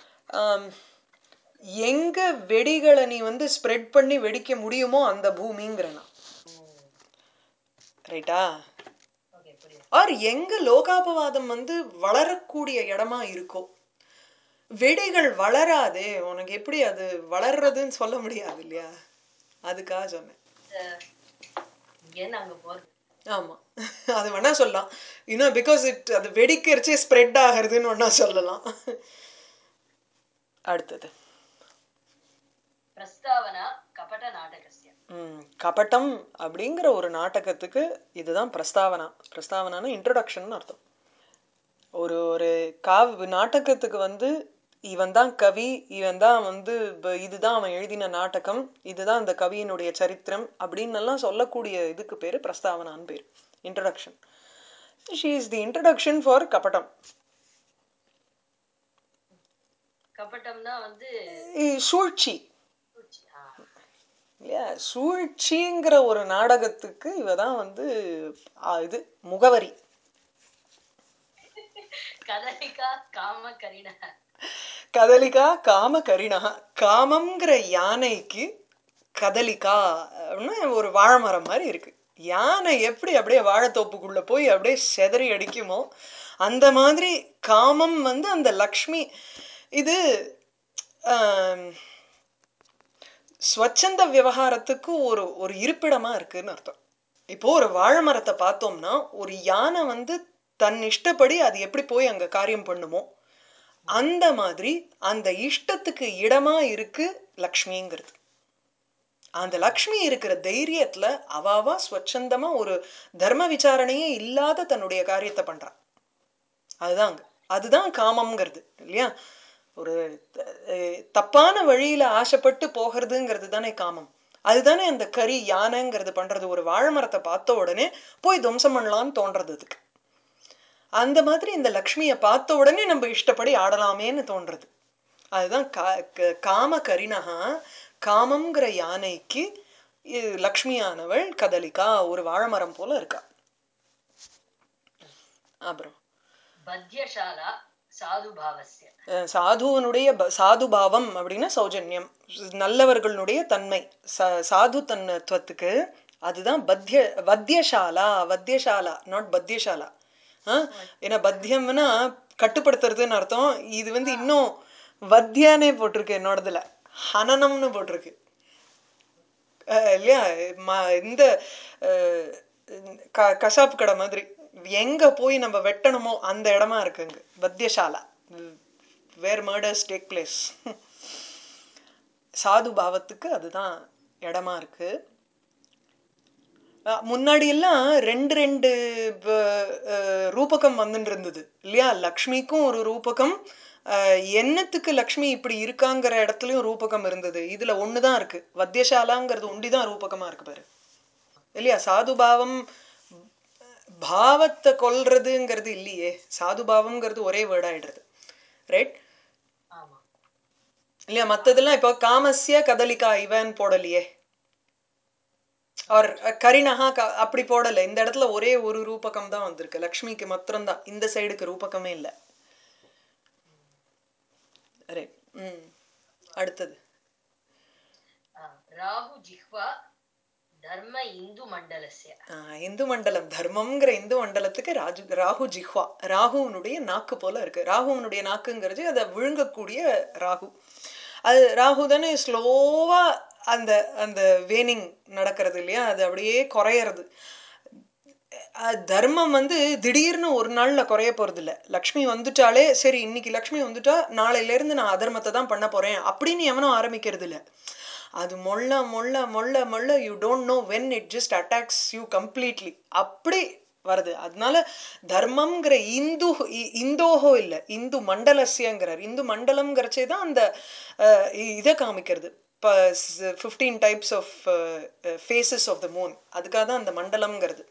எங்க வெடிகளை நீ வந்து ஸ்ப்ரெட் பண்ணி வெடிக்க முடியுமோ அந்த பூமிங்கிறேன் நான் ரைட்டா ஓகே புரியுது ஆர் எங்க லோகாபவாதம் வந்து வளரக்கூடிய இடமா இருக்கோ வெடிகள் வளராதே உனக்கு எப்படி அது வளர்றதுன்னு சொல்ல முடியாது இல்லையா அதுக்காக சொன்னேன் இங்கேருந்து அங்க போறது ஆமா அது வேணா சொல்லலாம் இன்னும் பிகாஸ் இட் அது வெடிக்கிறச்சே ஸ்ப்ரெட் ஆகிறதுன்னு வேணா சொல்லலாம் அடுத்தது பிரஸ்தாவனா கபட நாடகஸ்ய ம், கபட்டம் அப்படிங்கிற ஒரு நாடகத்துக்கு இதுதான் பிரஸ்தாவனா பிரஸ்தாவனான இன்ட்ரடக்ஷன் அர்த்தம் ஒரு ஒரு காவ் நாடகத்துக்கு வந்து இவன் தான் கவி இவன் தான் வந்து ப- இதுதான் அவன் எழுதின நாடகம் இதுதான் அந்த கவியினுடைய சரித்திரம் அப்படின்னு எல்லாம் சொல்லக்கூடிய இதுக்கு பேரு பிரஸ்தாவனான்னு பேர் introduction she is the introduction for கபட்டம் கபட்டம்னா வந்து இ- சூழ்ச்சி சூழ்ச்சி. ஆ. இல்லையா சூழ்ச்சிங்கிற ஒரு நாடகத்துக்கு இவ தான் வந்து ஆ, இது முகவரி கதலிகா காம கரிண கதலிகா காம கரிணா காமம்ங்கிற யானைக்கு கதலிகா அப்படின்னு ஒரு வாழைமரம் மாதிரி இருக்கு யானை எப்படி அப்படியே வாழைத்தோப்புக்குள்ள போய் அப்படியே செதறி அடிக்குமோ அந்த மாதிரி காமம் வந்து அந்த லக்ஷ்மி இது ஆம், ஸ்வச்சந்த விவகாரத்துக்கு ஒரு ஒரு இருப்பிடமா இருக்குன்னு அர்த்தம் இப்போ ஒரு வாழை மரத்தை பார்த்தோம்னா ஒரு யானை வந்து தன் இஷ்டப்படி அது எப்படி போய் அங்க காரியம் பண்ணுமோ அந்த மாதிரி அந்த இஷ்டத்துக்கு இடமா இருக்கு லக்ஷ்மிங்கிறது அந்த லக்ஷ்மி இருக்கிற தைரியத்துல அவாவா ஸ்வச்சந்தமா ஒரு தர்ம விசாரணையே இல்லாத தன்னுடைய காரியத்தை பண்றான் அதுதான் அங்க அதுதான் காமம்ங்கிறது இல்லையா ஒரு அஹ், தப்பான வழியில ஆசைப்பட்டு போகிறதுங்கிறது தானே காமம் அதுதானே அந்த கரி யானைங்கிறது பண்றது ஒரு வாழை மரத்தை பார்த்த உடனே போய் துவம்சம் பண்ணலாம்னு தோன்றது அதுக்கு அந்த மாதிரி இந்த லக்ஷ்மியை பார்த்த உடனே நம்ம இஷ்டப்படி ஆடலாமேன்னு தோன்றது அதுதான் கா க- காம கரிணகா காமம்ங்கிற யானைக்கு இ- லக்ஷ்மியானவள் கதலிகா ஒரு வாழைமரம் போல இருக்கா அப்புறம் பத்யசாலா சாது பாவஸ்ய அஹ் சாதுவனுடைய ப- சாது பாவம் அப்படின்னா சௌஜன்யம் நல்லவர்களுடைய தன்மை ச சாது தன்த்துவத்துக்கு அதுதான் பத்ய வத்தியசாலா வத்தியசாலா நாட் பத்யசாலா ஆ? ஏன்னா பத்தியம்னா கட்டுப்படுத்துறதுன்னு அர்த்தம் இது வந்து இன்னும் வத்தியானே போட்டிருக்கு என்னோடதுல ஹனனம்னு போட்டிருக்கு அஹ் இல்லையா ம- இந்த அஹ், க கசாப்பு கடை மாதிரி எங்க போய் நம்ம வெட்டணுமோ அந்த இடமா இருக்குங்க வத்தியசாலா வேர் மர்டர்ஸ் டேக் பிளேஸ் சாது பாவத்துக்கு அதுதான் இடமா இருக்கு அஹ் முன்னாடி எல்லாம் ரெண்டு ரெண்டு வ- அஹ் ரூபகம் வந்துட்டு இருந்தது இல்லையா லக்ஷ்மிக்கும் ஒரு ரூபகம் அஹ், என்னத்துக்கு லக்ஷ்மி இப்படி இருக்காங்கிற இடத்துலயும் ரூபகம் இருந்தது இதுல ஒண்ணுதான் இருக்கு வத்தியசாலாங்கிறது ஒண்டிதான் ரூபகமா இருக்கு பாரு இல்லையா சாதுபாவம் பாவத்தை கொல்றதுங்கிறது இல்லையே சாதுபாவம்ங்கிறது ஒரே வேர்ட் ஆயிடுறது ரைட் ஆமா இல்லையா மத்ததெல்லாம் இப்போ காமஸ்ய கதலிகா இவன் போடலையே ஆர் கரிணஹா க- அப்படி போடல இந்த இடத்துல ஒரே ஒரு ரூபகம் தான் வந்திருக்கு லக்ஷ்மிக்கு மாத்திரம்தான் இந்த சைடுக்கு ரூபகமே இல்லை ரைட் ம் அடுத்தது ஆ, ராகு ஜிஹ்வா தர்ம இந்து மண்டலஸ்ய ஆ, இந்து மண்டலம் தர்மம்ங்கிற இந்து மண்டலத்துக்கு ராஜு ராகு ஜிஹ்வா ராகுவனுடைய நாக்கு போல இருக்கு ராகுவனுடைய நாக்குங்கிறது அதை விழுங்கக்கூடிய ராகு அது ராகு தானே ஸ்லோவா அந்த அந்த வேனிங் நடக்கிறது இல்லையா அது அப்படியே குறையறது அஹ் தர்மம் வந்து திடீர்னு ஒரு நாள்ல குறைய போறது இல்ல லக்ஷ்மி வந்துட்டாலே சரி இன்னைக்கு லக்ஷ்மி வந்துட்டா நாளையில இருந்து நான் அதர்மத்தை தான் பண்ண போறேன் அப்படின்னு எவனும் ஆரம்பிக்கிறது இல்ல அது மொள்ள மொள்ள மொள்ள மொள்ள you don't know when it just attacks you completely அப்படி வருது அதனால தர்மம்ங்கிற இந்து இ- இந்தோஹோ இல்ல இந்து மண்டலசியங்கிறார் இந்து மண்டலம்ங்கிறச்சே தான் அந்த அஹ், இ- இதை காமிக்கிறது இப்போ fifteen types of phases of the moon அதுக்காக தான் அந்த மண்டலம்ங்கிறது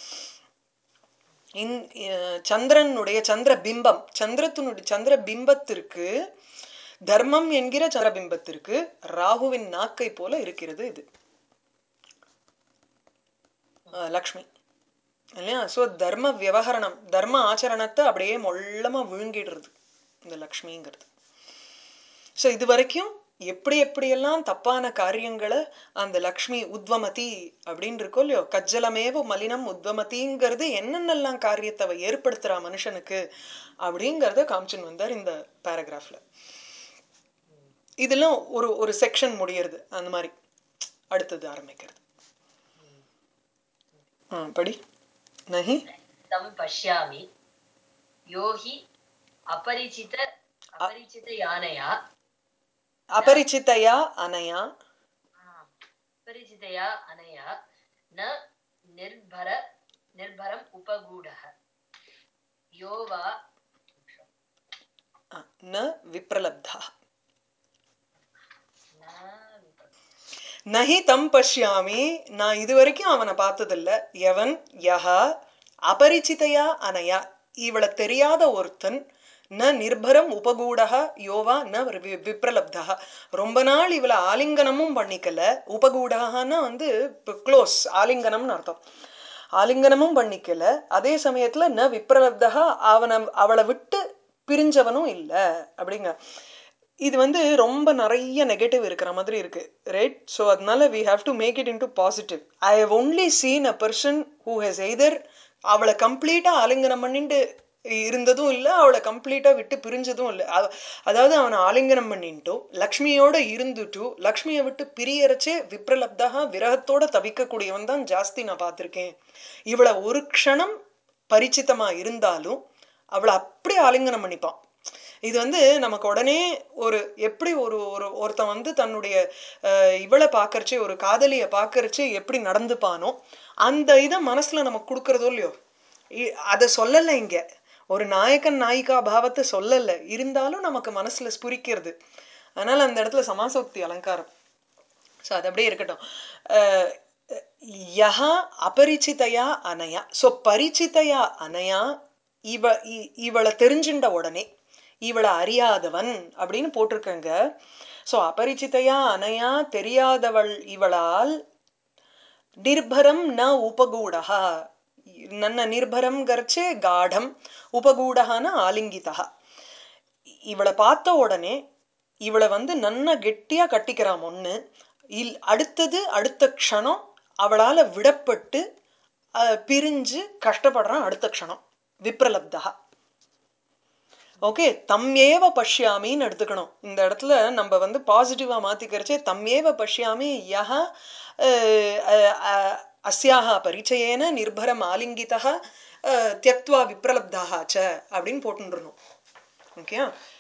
இன் அஹ் சந்திரனுடைய சந்திர பிம்பம் சந்திரத்தினுடைய சந்திர பிம்பத்திற்கு தர்மம் என்கிற சந்திர பிம்பத்திற்கு ராகுவின் நாக்கை போல இருக்கிறது இது அஹ் லக்ஷ்மி இல்லையா ஸோ தர்ம விவகரணம் தர்ம ஆச்சரணத்தை அப்படியே மொள்ளமா விழுங்கிடுறது இந்த லக்ஷ்மிங்கிறது ஸோ இது வரைக்கும் எப்படி எப்படியெல்லாம் தப்பான காரியங்களை அந்த லக்ஷ்மி உத்வமதி அப்படின்னு இருக்கோ இல்லையோ கஜ்ஜலமேவ மலினம் உத்வமதிங்கிறது என்னென்னலாம் காரியத்தை அவ ஏற்படுத்துறா மனுஷனுக்கு அப்படிங்கிறத காமிச்சுன்னு வந்தார் இந்த பேராகிராஃப்ல இதெல்லாம் ஒரு ஒரு செக்ஷன் முடியறது அந்த மாதிரி அடுத்தது ஆரம்பிக்கிறது ஆ படி நஹி तं पश्यामि यो हि अपरिचित अपरिचितयानया அபரிச்சிதையா அனயா अपरिचितया अनया न निर्भर निर्भरम् उपगूढः यो वा ஆ, ந விப்ரலப்தா न நஹி தம் பஷ்யாமி நான் இது வரைக்கும் அவனை பார்த்ததில்ல எவன் யஹா அபரிச்சிதையா அனயா இவளை தெரியாத ஒருத்தன் ந நிர்பரம் உபகூடக யோவா ந வி- விப்ரலப்தா ரொம்ப நாள் இவளை ஆலிங்கனமும் பண்ணிக்கல உபகூடகன்னா வந்து க்ளோஸ் ஆலிங்கனம்னு அர்த்தம் ஆலிங்கனமும் பண்ணிக்கல அதே சமயத்துல ந விப்ரலப்தா அவனை அவளை விட்டு பிரிஞ்சவனும் இல்லை அப்படிங்க இது வந்து ரொம்ப நிறைய நெகட்டிவ் இருக்கிற மாதிரி இருக்கு ரைட் ஸோ அதனால we have to make it into positive I have only seen a person who has either அவளை கம்ப்ளீட்டா ஆலிங்கனம் பண்ணிட்டு இருந்ததும் இல்லை அவளை கம்ப்ளீட்டா விட்டு பிரிஞ்சதும் இல்லை அதாவது அவனை ஆலிங்கனம் பண்ணிட்டு லக்ஷ்மியோட இருந்துட்டு லக்ஷ்மியை விட்டு பிரியறச்சே விப்ரலப்தாக விரகத்தோட தவிக்கக்கூடியவன் தான் ஜாஸ்தி நான் பார்த்திருக்கேன் இவளை ஒரு க்ஷணம் பரிச்சித்தமா இருந்தாலும் அவளை அப்படி ஆலிங்கனம் பண்ணிப்பான் இது வந்து நமக்கு உடனே ஒரு எப்படி ஒரு ஒரு ஒருத்தன் வந்து தன்னுடைய அஹ், இவளை பார்க்கறச்சே ஒரு காதலியை பார்க்கறச்சே எப்படி நடந்துப்பானோ அந்த இதை மனசுல நமக்கு கொடுக்கறதோ இல்லையோ இ- அதை சொல்லலை இங்க ஒரு நாயக்கன் நாயிகா பாவத்தை சொல்லலை இருந்தாலும் நமக்கு மனசுல ஸ்புரிக்கிறது அதனால அந்த இடத்துல சமாசோக்தி அலங்காரம் ஸோ அது அப்படியே இருக்கட்டும் அஹ், யஹா அபரிச்சிதையா அனயா ஸோ பரிச்சிதையா அனயா இவ இ- இவளை தெரிஞ்சின்ற உடனே இவளை அறியாதவன் அப்படின்னு போட்டிருக்கங்க ஸோ அபரிச்சிதையா அனயா தெரியாதவள் இவளால் நிர்பரம் ந உபகூடகா ನನ್ನ ನಿರ್ಭರಂ ಗರ್ಚೆ ಗಾಢಂ ಉಪಗೂಢನ ஆலிங்கிதா இவளை பார்த்த உடனே இவளை வந்து நன்னா கெட்டியா கட்டிக்கிறான் ஒண்ணு இல் அடுத்தது அடுத்த க்ஷணம் அவளால விடப்பட்டு அஹ், பிரிஞ்சு கஷ்டப்படுறான் அடுத்த க்ஷணம் விப்ரலப்தா ஓகே தம்யேவ பஷ்யாமின்னு எடுத்துக்கணும் இந்த இடத்துல நம்ம வந்து பாசிட்டிவா மாத்திக்கிறச்சே தம்யேவ பஷ்யாமி யஹ அஹ், அஹ், அஹ், அஸ்யாஹ பரிச்சயேன நிர்பரம் ஆலிங்கிதா அஹ், தியக்த்வா விப்ரலப்தாக ச அப்படின்னு போட்டுருணும் ஓகே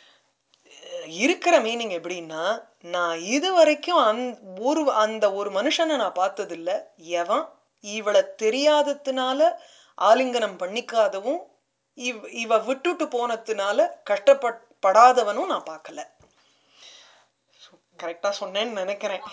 இருக்கிற மீனிங் எப்படின்னா நான் இது வரைக்கும் அந் ஒரு அந்த ஒரு மனுஷனை நான் பார்த்ததில்ல எவன் இவளை தெரியாததுனால ஆலிங்கனம் பண்ணிக்காதவும் இவ் இவ விட்டுட்டு போனதுனால கஷ்டப்பட் படாதவனும் நான் பார்க்கல கரெக்டா சொன்னேன்னு நினைக்கிறேன்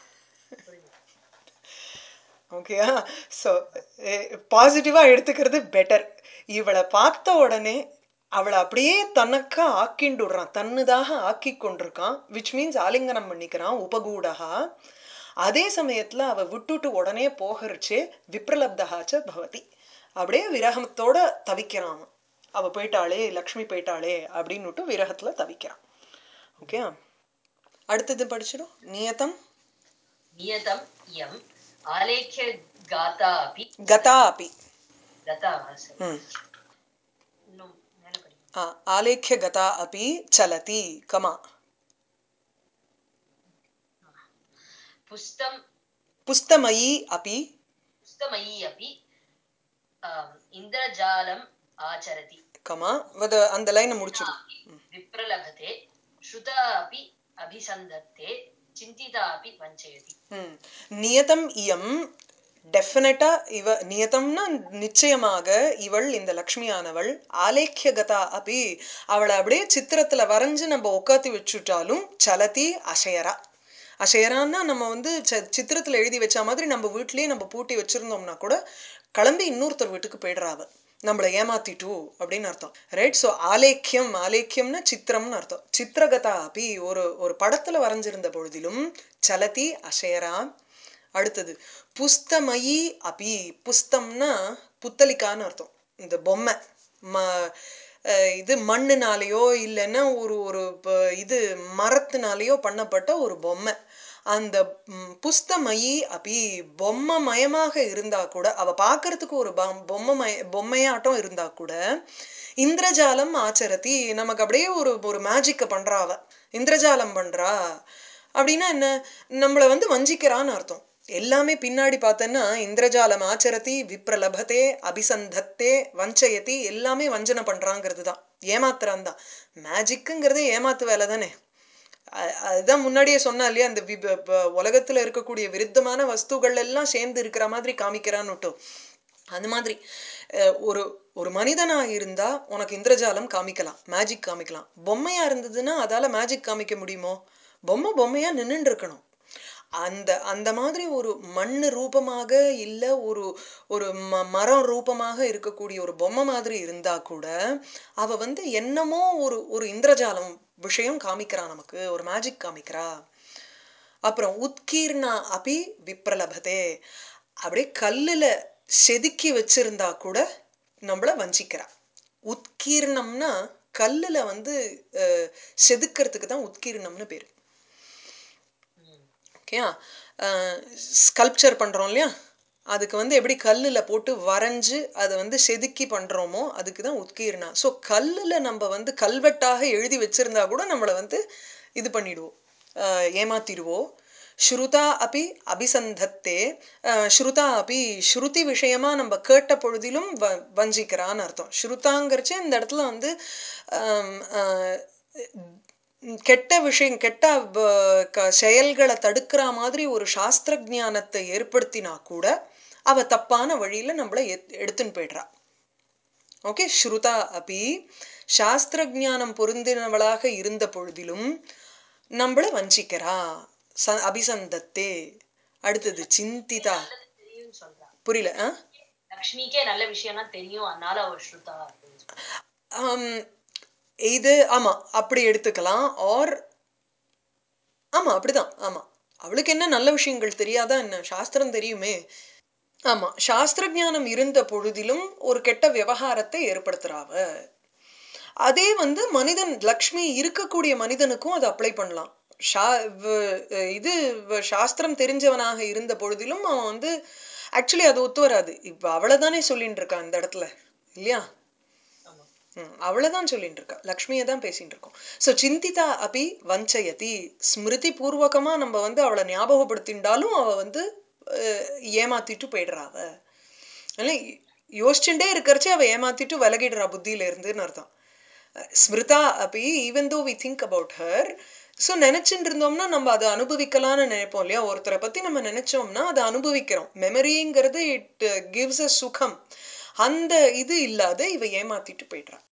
ஓகேயா ஸோ பாசிட்டிவாக எடுத்துக்கிறது பெட்டர் இவளை பார்த்த உடனே அவளை அப்படியே தனக்கா ஆக்கிண்டுடுறான் தன்னுதாக ஆக்கி கொண்டிருக்கான் விச் மீன்ஸ் ஆலிங்கனம் பண்ணிக்கிறான் உபகூடகா அதே சமயத்தில் அவ விட்டுட்டு உடனே போகிறச்சே விப்ரலப்தகாச்ச பவதி அப்படியே விரகத்தோட தவிக்கிறான் அவன். அவ போயிட்டாளே லக்ஷ்மி போயிட்டாளே அப்படின்னுட்டு விரகத்துல தவிக்கிறான் ஓகே அடுத்தது படிச்சிடும் நியதம் नियतम् इयम् आलेख्य गाता अपि கதா அப்பி गता sorry. ம் இன்னும் மேல படி ஆ, ஆலேख्य गता अपि चलति कमा पुस्तं पुस्तमयी अपि पुस्तमयी अपि आम्, इन्द्रजालम् आचरति கமா வத அந்த லைனை முடிச்சிடும் विप्रलभते श्रुता अपि अभिसन्धत्ते चिन्तिता अपि वञ्चयति ம் நியதம் இயம் டெஃபினட்டா இவ நியதம்னா நிச்சயமாக இவள் இந்த லக்ஷ்மியானவள் ஆலேக்கிய கதா அப்படி அவளை அப்படியே சித்திரத்துல வரைஞ்சு நம்ம உட்காத்தி வச்சுட்டாலும் சலதி அசையரா அசையரான்னா நம்ம வந்து ச- சித்திரத்துல எழுதி வச்ச மாதிரி நம்ம வீட்லயே நம்ம பூட்டி வச்சிருந்தோம்னா கூட கிளம்பி இன்னொருத்தர் வீட்டுக்கு போயிடுறா அவ நம்மளை ஏமாத்திட்டு அப்படின்னு அர்த்தம் ரைட் ஸோ ஆலேக்கியம் ஆலேக்கியம்னா சித்திரம்னு அர்த்தம் சித்திரகதா அப்படி ஒரு ஒரு படத்துல வரைஞ்சிருந்த பொழுதிலும் சலதி அசையரா அடுத்தது புஸ்தமயி அபி புஸ்தம்னா புத்தலிக்கான்னு அர்த்தம் இந்த பொம்மை ம அஹ் இது மண்ணுனாலேயோ இல்லைன்னா ஒரு ஒரு ப- இது மரத்தினாலேயோ பண்ணப்பட்ட ஒரு பொம்மை அந்த ம், புஸ்தமயி அபி பொம்மை மயமாக இருந்தா கூட அவ பார்க்கறதுக்கு ஒரு பம்- பொம்மை மய பொம்மையாட்டம் இருந்தா கூட இந்திரஜாலம் ஆச்சரதி நமக்கு அப்படியே ஒரு ஒரு மேஜிக்கை பண்றா அவ இந்திரஜாலம் பண்றா அப்படின்னா என்ன நம்மளை வந்து வஞ்சிக்கிறான்னு அர்த்தம் எல்லாமே பின்னாடி பார்த்தேன்னா இந்திரஜாலம் ஆச்சரதி விப்ரலபதே அபிசந்தத்தே வஞ்சயதி எல்லாமே வஞ்சனை பண்றாங்கிறது தான் ஏமாத்துறான் தான் மேஜிக்குங்கிறதே ஏமாத்து வேலை தானே அ- அதுதான் முன்னாடியே சொன்னா இல்லையா அந்த வி- ப- ப- உலகத்துல இருக்கக்கூடிய விருத்தமான வஸ்துகள் எல்லாம் சேர்ந்து இருக்கிற மாதிரி காமிக்கிறான்னுட்டும் அந்த மாதிரி அஹ், ஒரு ஒரு மனிதனா இருந்தா உனக்கு இந்திரஜாலம் காமிக்கலாம் மேஜிக் காமிக்கலாம் பொம்மையா இருந்ததுன்னா அதால மேஜிக் காமிக்க முடியுமோ பொம்மை பொம்மையா நின்னுட்டு இருக்கணும் அந்த அந்த மாதிரி ஒரு மண்ணு ரூபமாக இல்ல ஒரு ஒரு ம மரம் ரூபமாக இருக்கக்கூடிய ஒரு பொம்மை மாதிரி இருந்தா கூட அவ வந்து என்னமோ ஒரு ஒரு இந்திரஜாலம் விஷயம் காமிக்கிறா நமக்கு ஒரு மேஜிக் காமிக்கிறா அப்புறம் உத்கீர்ணா அபி விப்ரலபதே அப்படியே கல்லுல செதுக்கி வச்சிருந்தா கூட நம்மள வஞ்சிக்கிறா உத்கீர்ணம்னா கல்லுல வந்து அஹ், செதுக்கிறதுக்கு தான் உத்கீர்ணம்னு பேரு ஓகேயா ஸ்கல்ப்சர் பண்ணுறோம் இல்லையா அதுக்கு வந்து எப்படி கல்லில் போட்டு வரைஞ்சு அதை வந்து செதுக்கி பண்ணுறோமோ அதுக்கு தான் உத்கீர்ணா ஸோ கல்லில் நம்ம வந்து கல்வெட்டாக எழுதி வச்சிருந்தா கூட நம்மளை வந்து இது பண்ணிடுவோம் அஹ், ஏமாத்திடுவோம் ஸ்ருதா அப்பி அபிசந்தத்தே அஹ், ஸ்ருதா அப்பி ஸ்ருதி விஷயமா நம்ம கேட்ட பொழுதிலும் வ வஞ்சிக்கிறான்னு அர்த்தம் ஸ்ருதாங்கிறச்சு இந்த இடத்துல வந்து ஆம், அஹ், ம், கெட்ட விஷயம் கெட்ட வ- க- செயல்களை தடுக்கிற மாதிரி ஒரு சாஸ்திர ஞானத்தை ஏற்படுத்தினா கூட அவ தப்பான வழியில நம்மளை எத்- எடுத்துன்னு போயிடுறா ஓகே ஸ்ருதா அபி சாஸ்திர ஞானம் பொருந்தினவளாக இருந்த பொழுதிலும் நம்மள வஞ்சிக்கிறா ச அபிசந்தத்தே அடுத்தது சிந்திதா நல்லது தெரியும்னு சொல்றா புரியல ஆ லக்ஷ்மிக்கே நல்ல விஷயம்னா தெரியும் அதனால அவ ஸ்ருதா அப்படின்னு சொல்றா. ஆம், இது ஆமா அப்படி எடுத்துக்கலாம் ஆர் ஆமா அப்படிதான் ஆமா அவளுக்கு என்ன நல்ல விஷயங்கள் தெரியாதா என்ன சாஸ்திரம் தெரியுமே ஆமா சாஸ்திர ஞானம் இருந்த பொழுதிலும் ஒரு கெட்ட விவகாரத்தை ஏற்படுத்துறாவ அதே வந்து மனிதன் லக்ஷ்மி இருக்கக்கூடிய மனிதனுக்கும் அதை அப்ளை பண்ணலாம் ஷா வ- இது வ- சாஸ்திரம் தெரிஞ்சவனாக இருந்த பொழுதிலும் அவன் வந்து ஆக்சுவலி அது ஒத்து வராது இப்ப அவளை தானே சொல்லிட்டு இருக்கான் இந்த இடத்துல இல்லையா ஆமா ம், அவளைதான் சொல்லிட்டு இருக்கா லக்ஷ்மியை தான் பேசிட்டு இருக்கோம் ஸோ சிந்திதா அபி வஞ்சயதி ஸ்மிருதி பூர்வகமா நம்ம வந்து அவளை ஞாபகப்படுத்திண்டாலும் அவ வந்து அஹ், ஏமாத்திட்டு போயிடுறா அவ அதனால யோசிச்சுட்டே இருக்கிறச்சே அவ ஏமாத்திட்டு விலகிடுறா புத்தியில இருந்துன்னு அர்த்தம் ஸ்மிருதா அப்படி even though we think about her so நினைச்சுட்டு இருந்தோம்னா நம்ம அதை அனுபவிக்கலாம்னு நினைப்போம் இல்லையா ஒருத்தரை பத்தி நம்ம நினைச்சோம்னா அதை அனுபவிக்கிறோம் மெமரிங்கிறது இட் கிவ்ஸ் அ சுகம் அந்த இது இல்லாத இவ ஏமாத்திட்டு போயிடுறா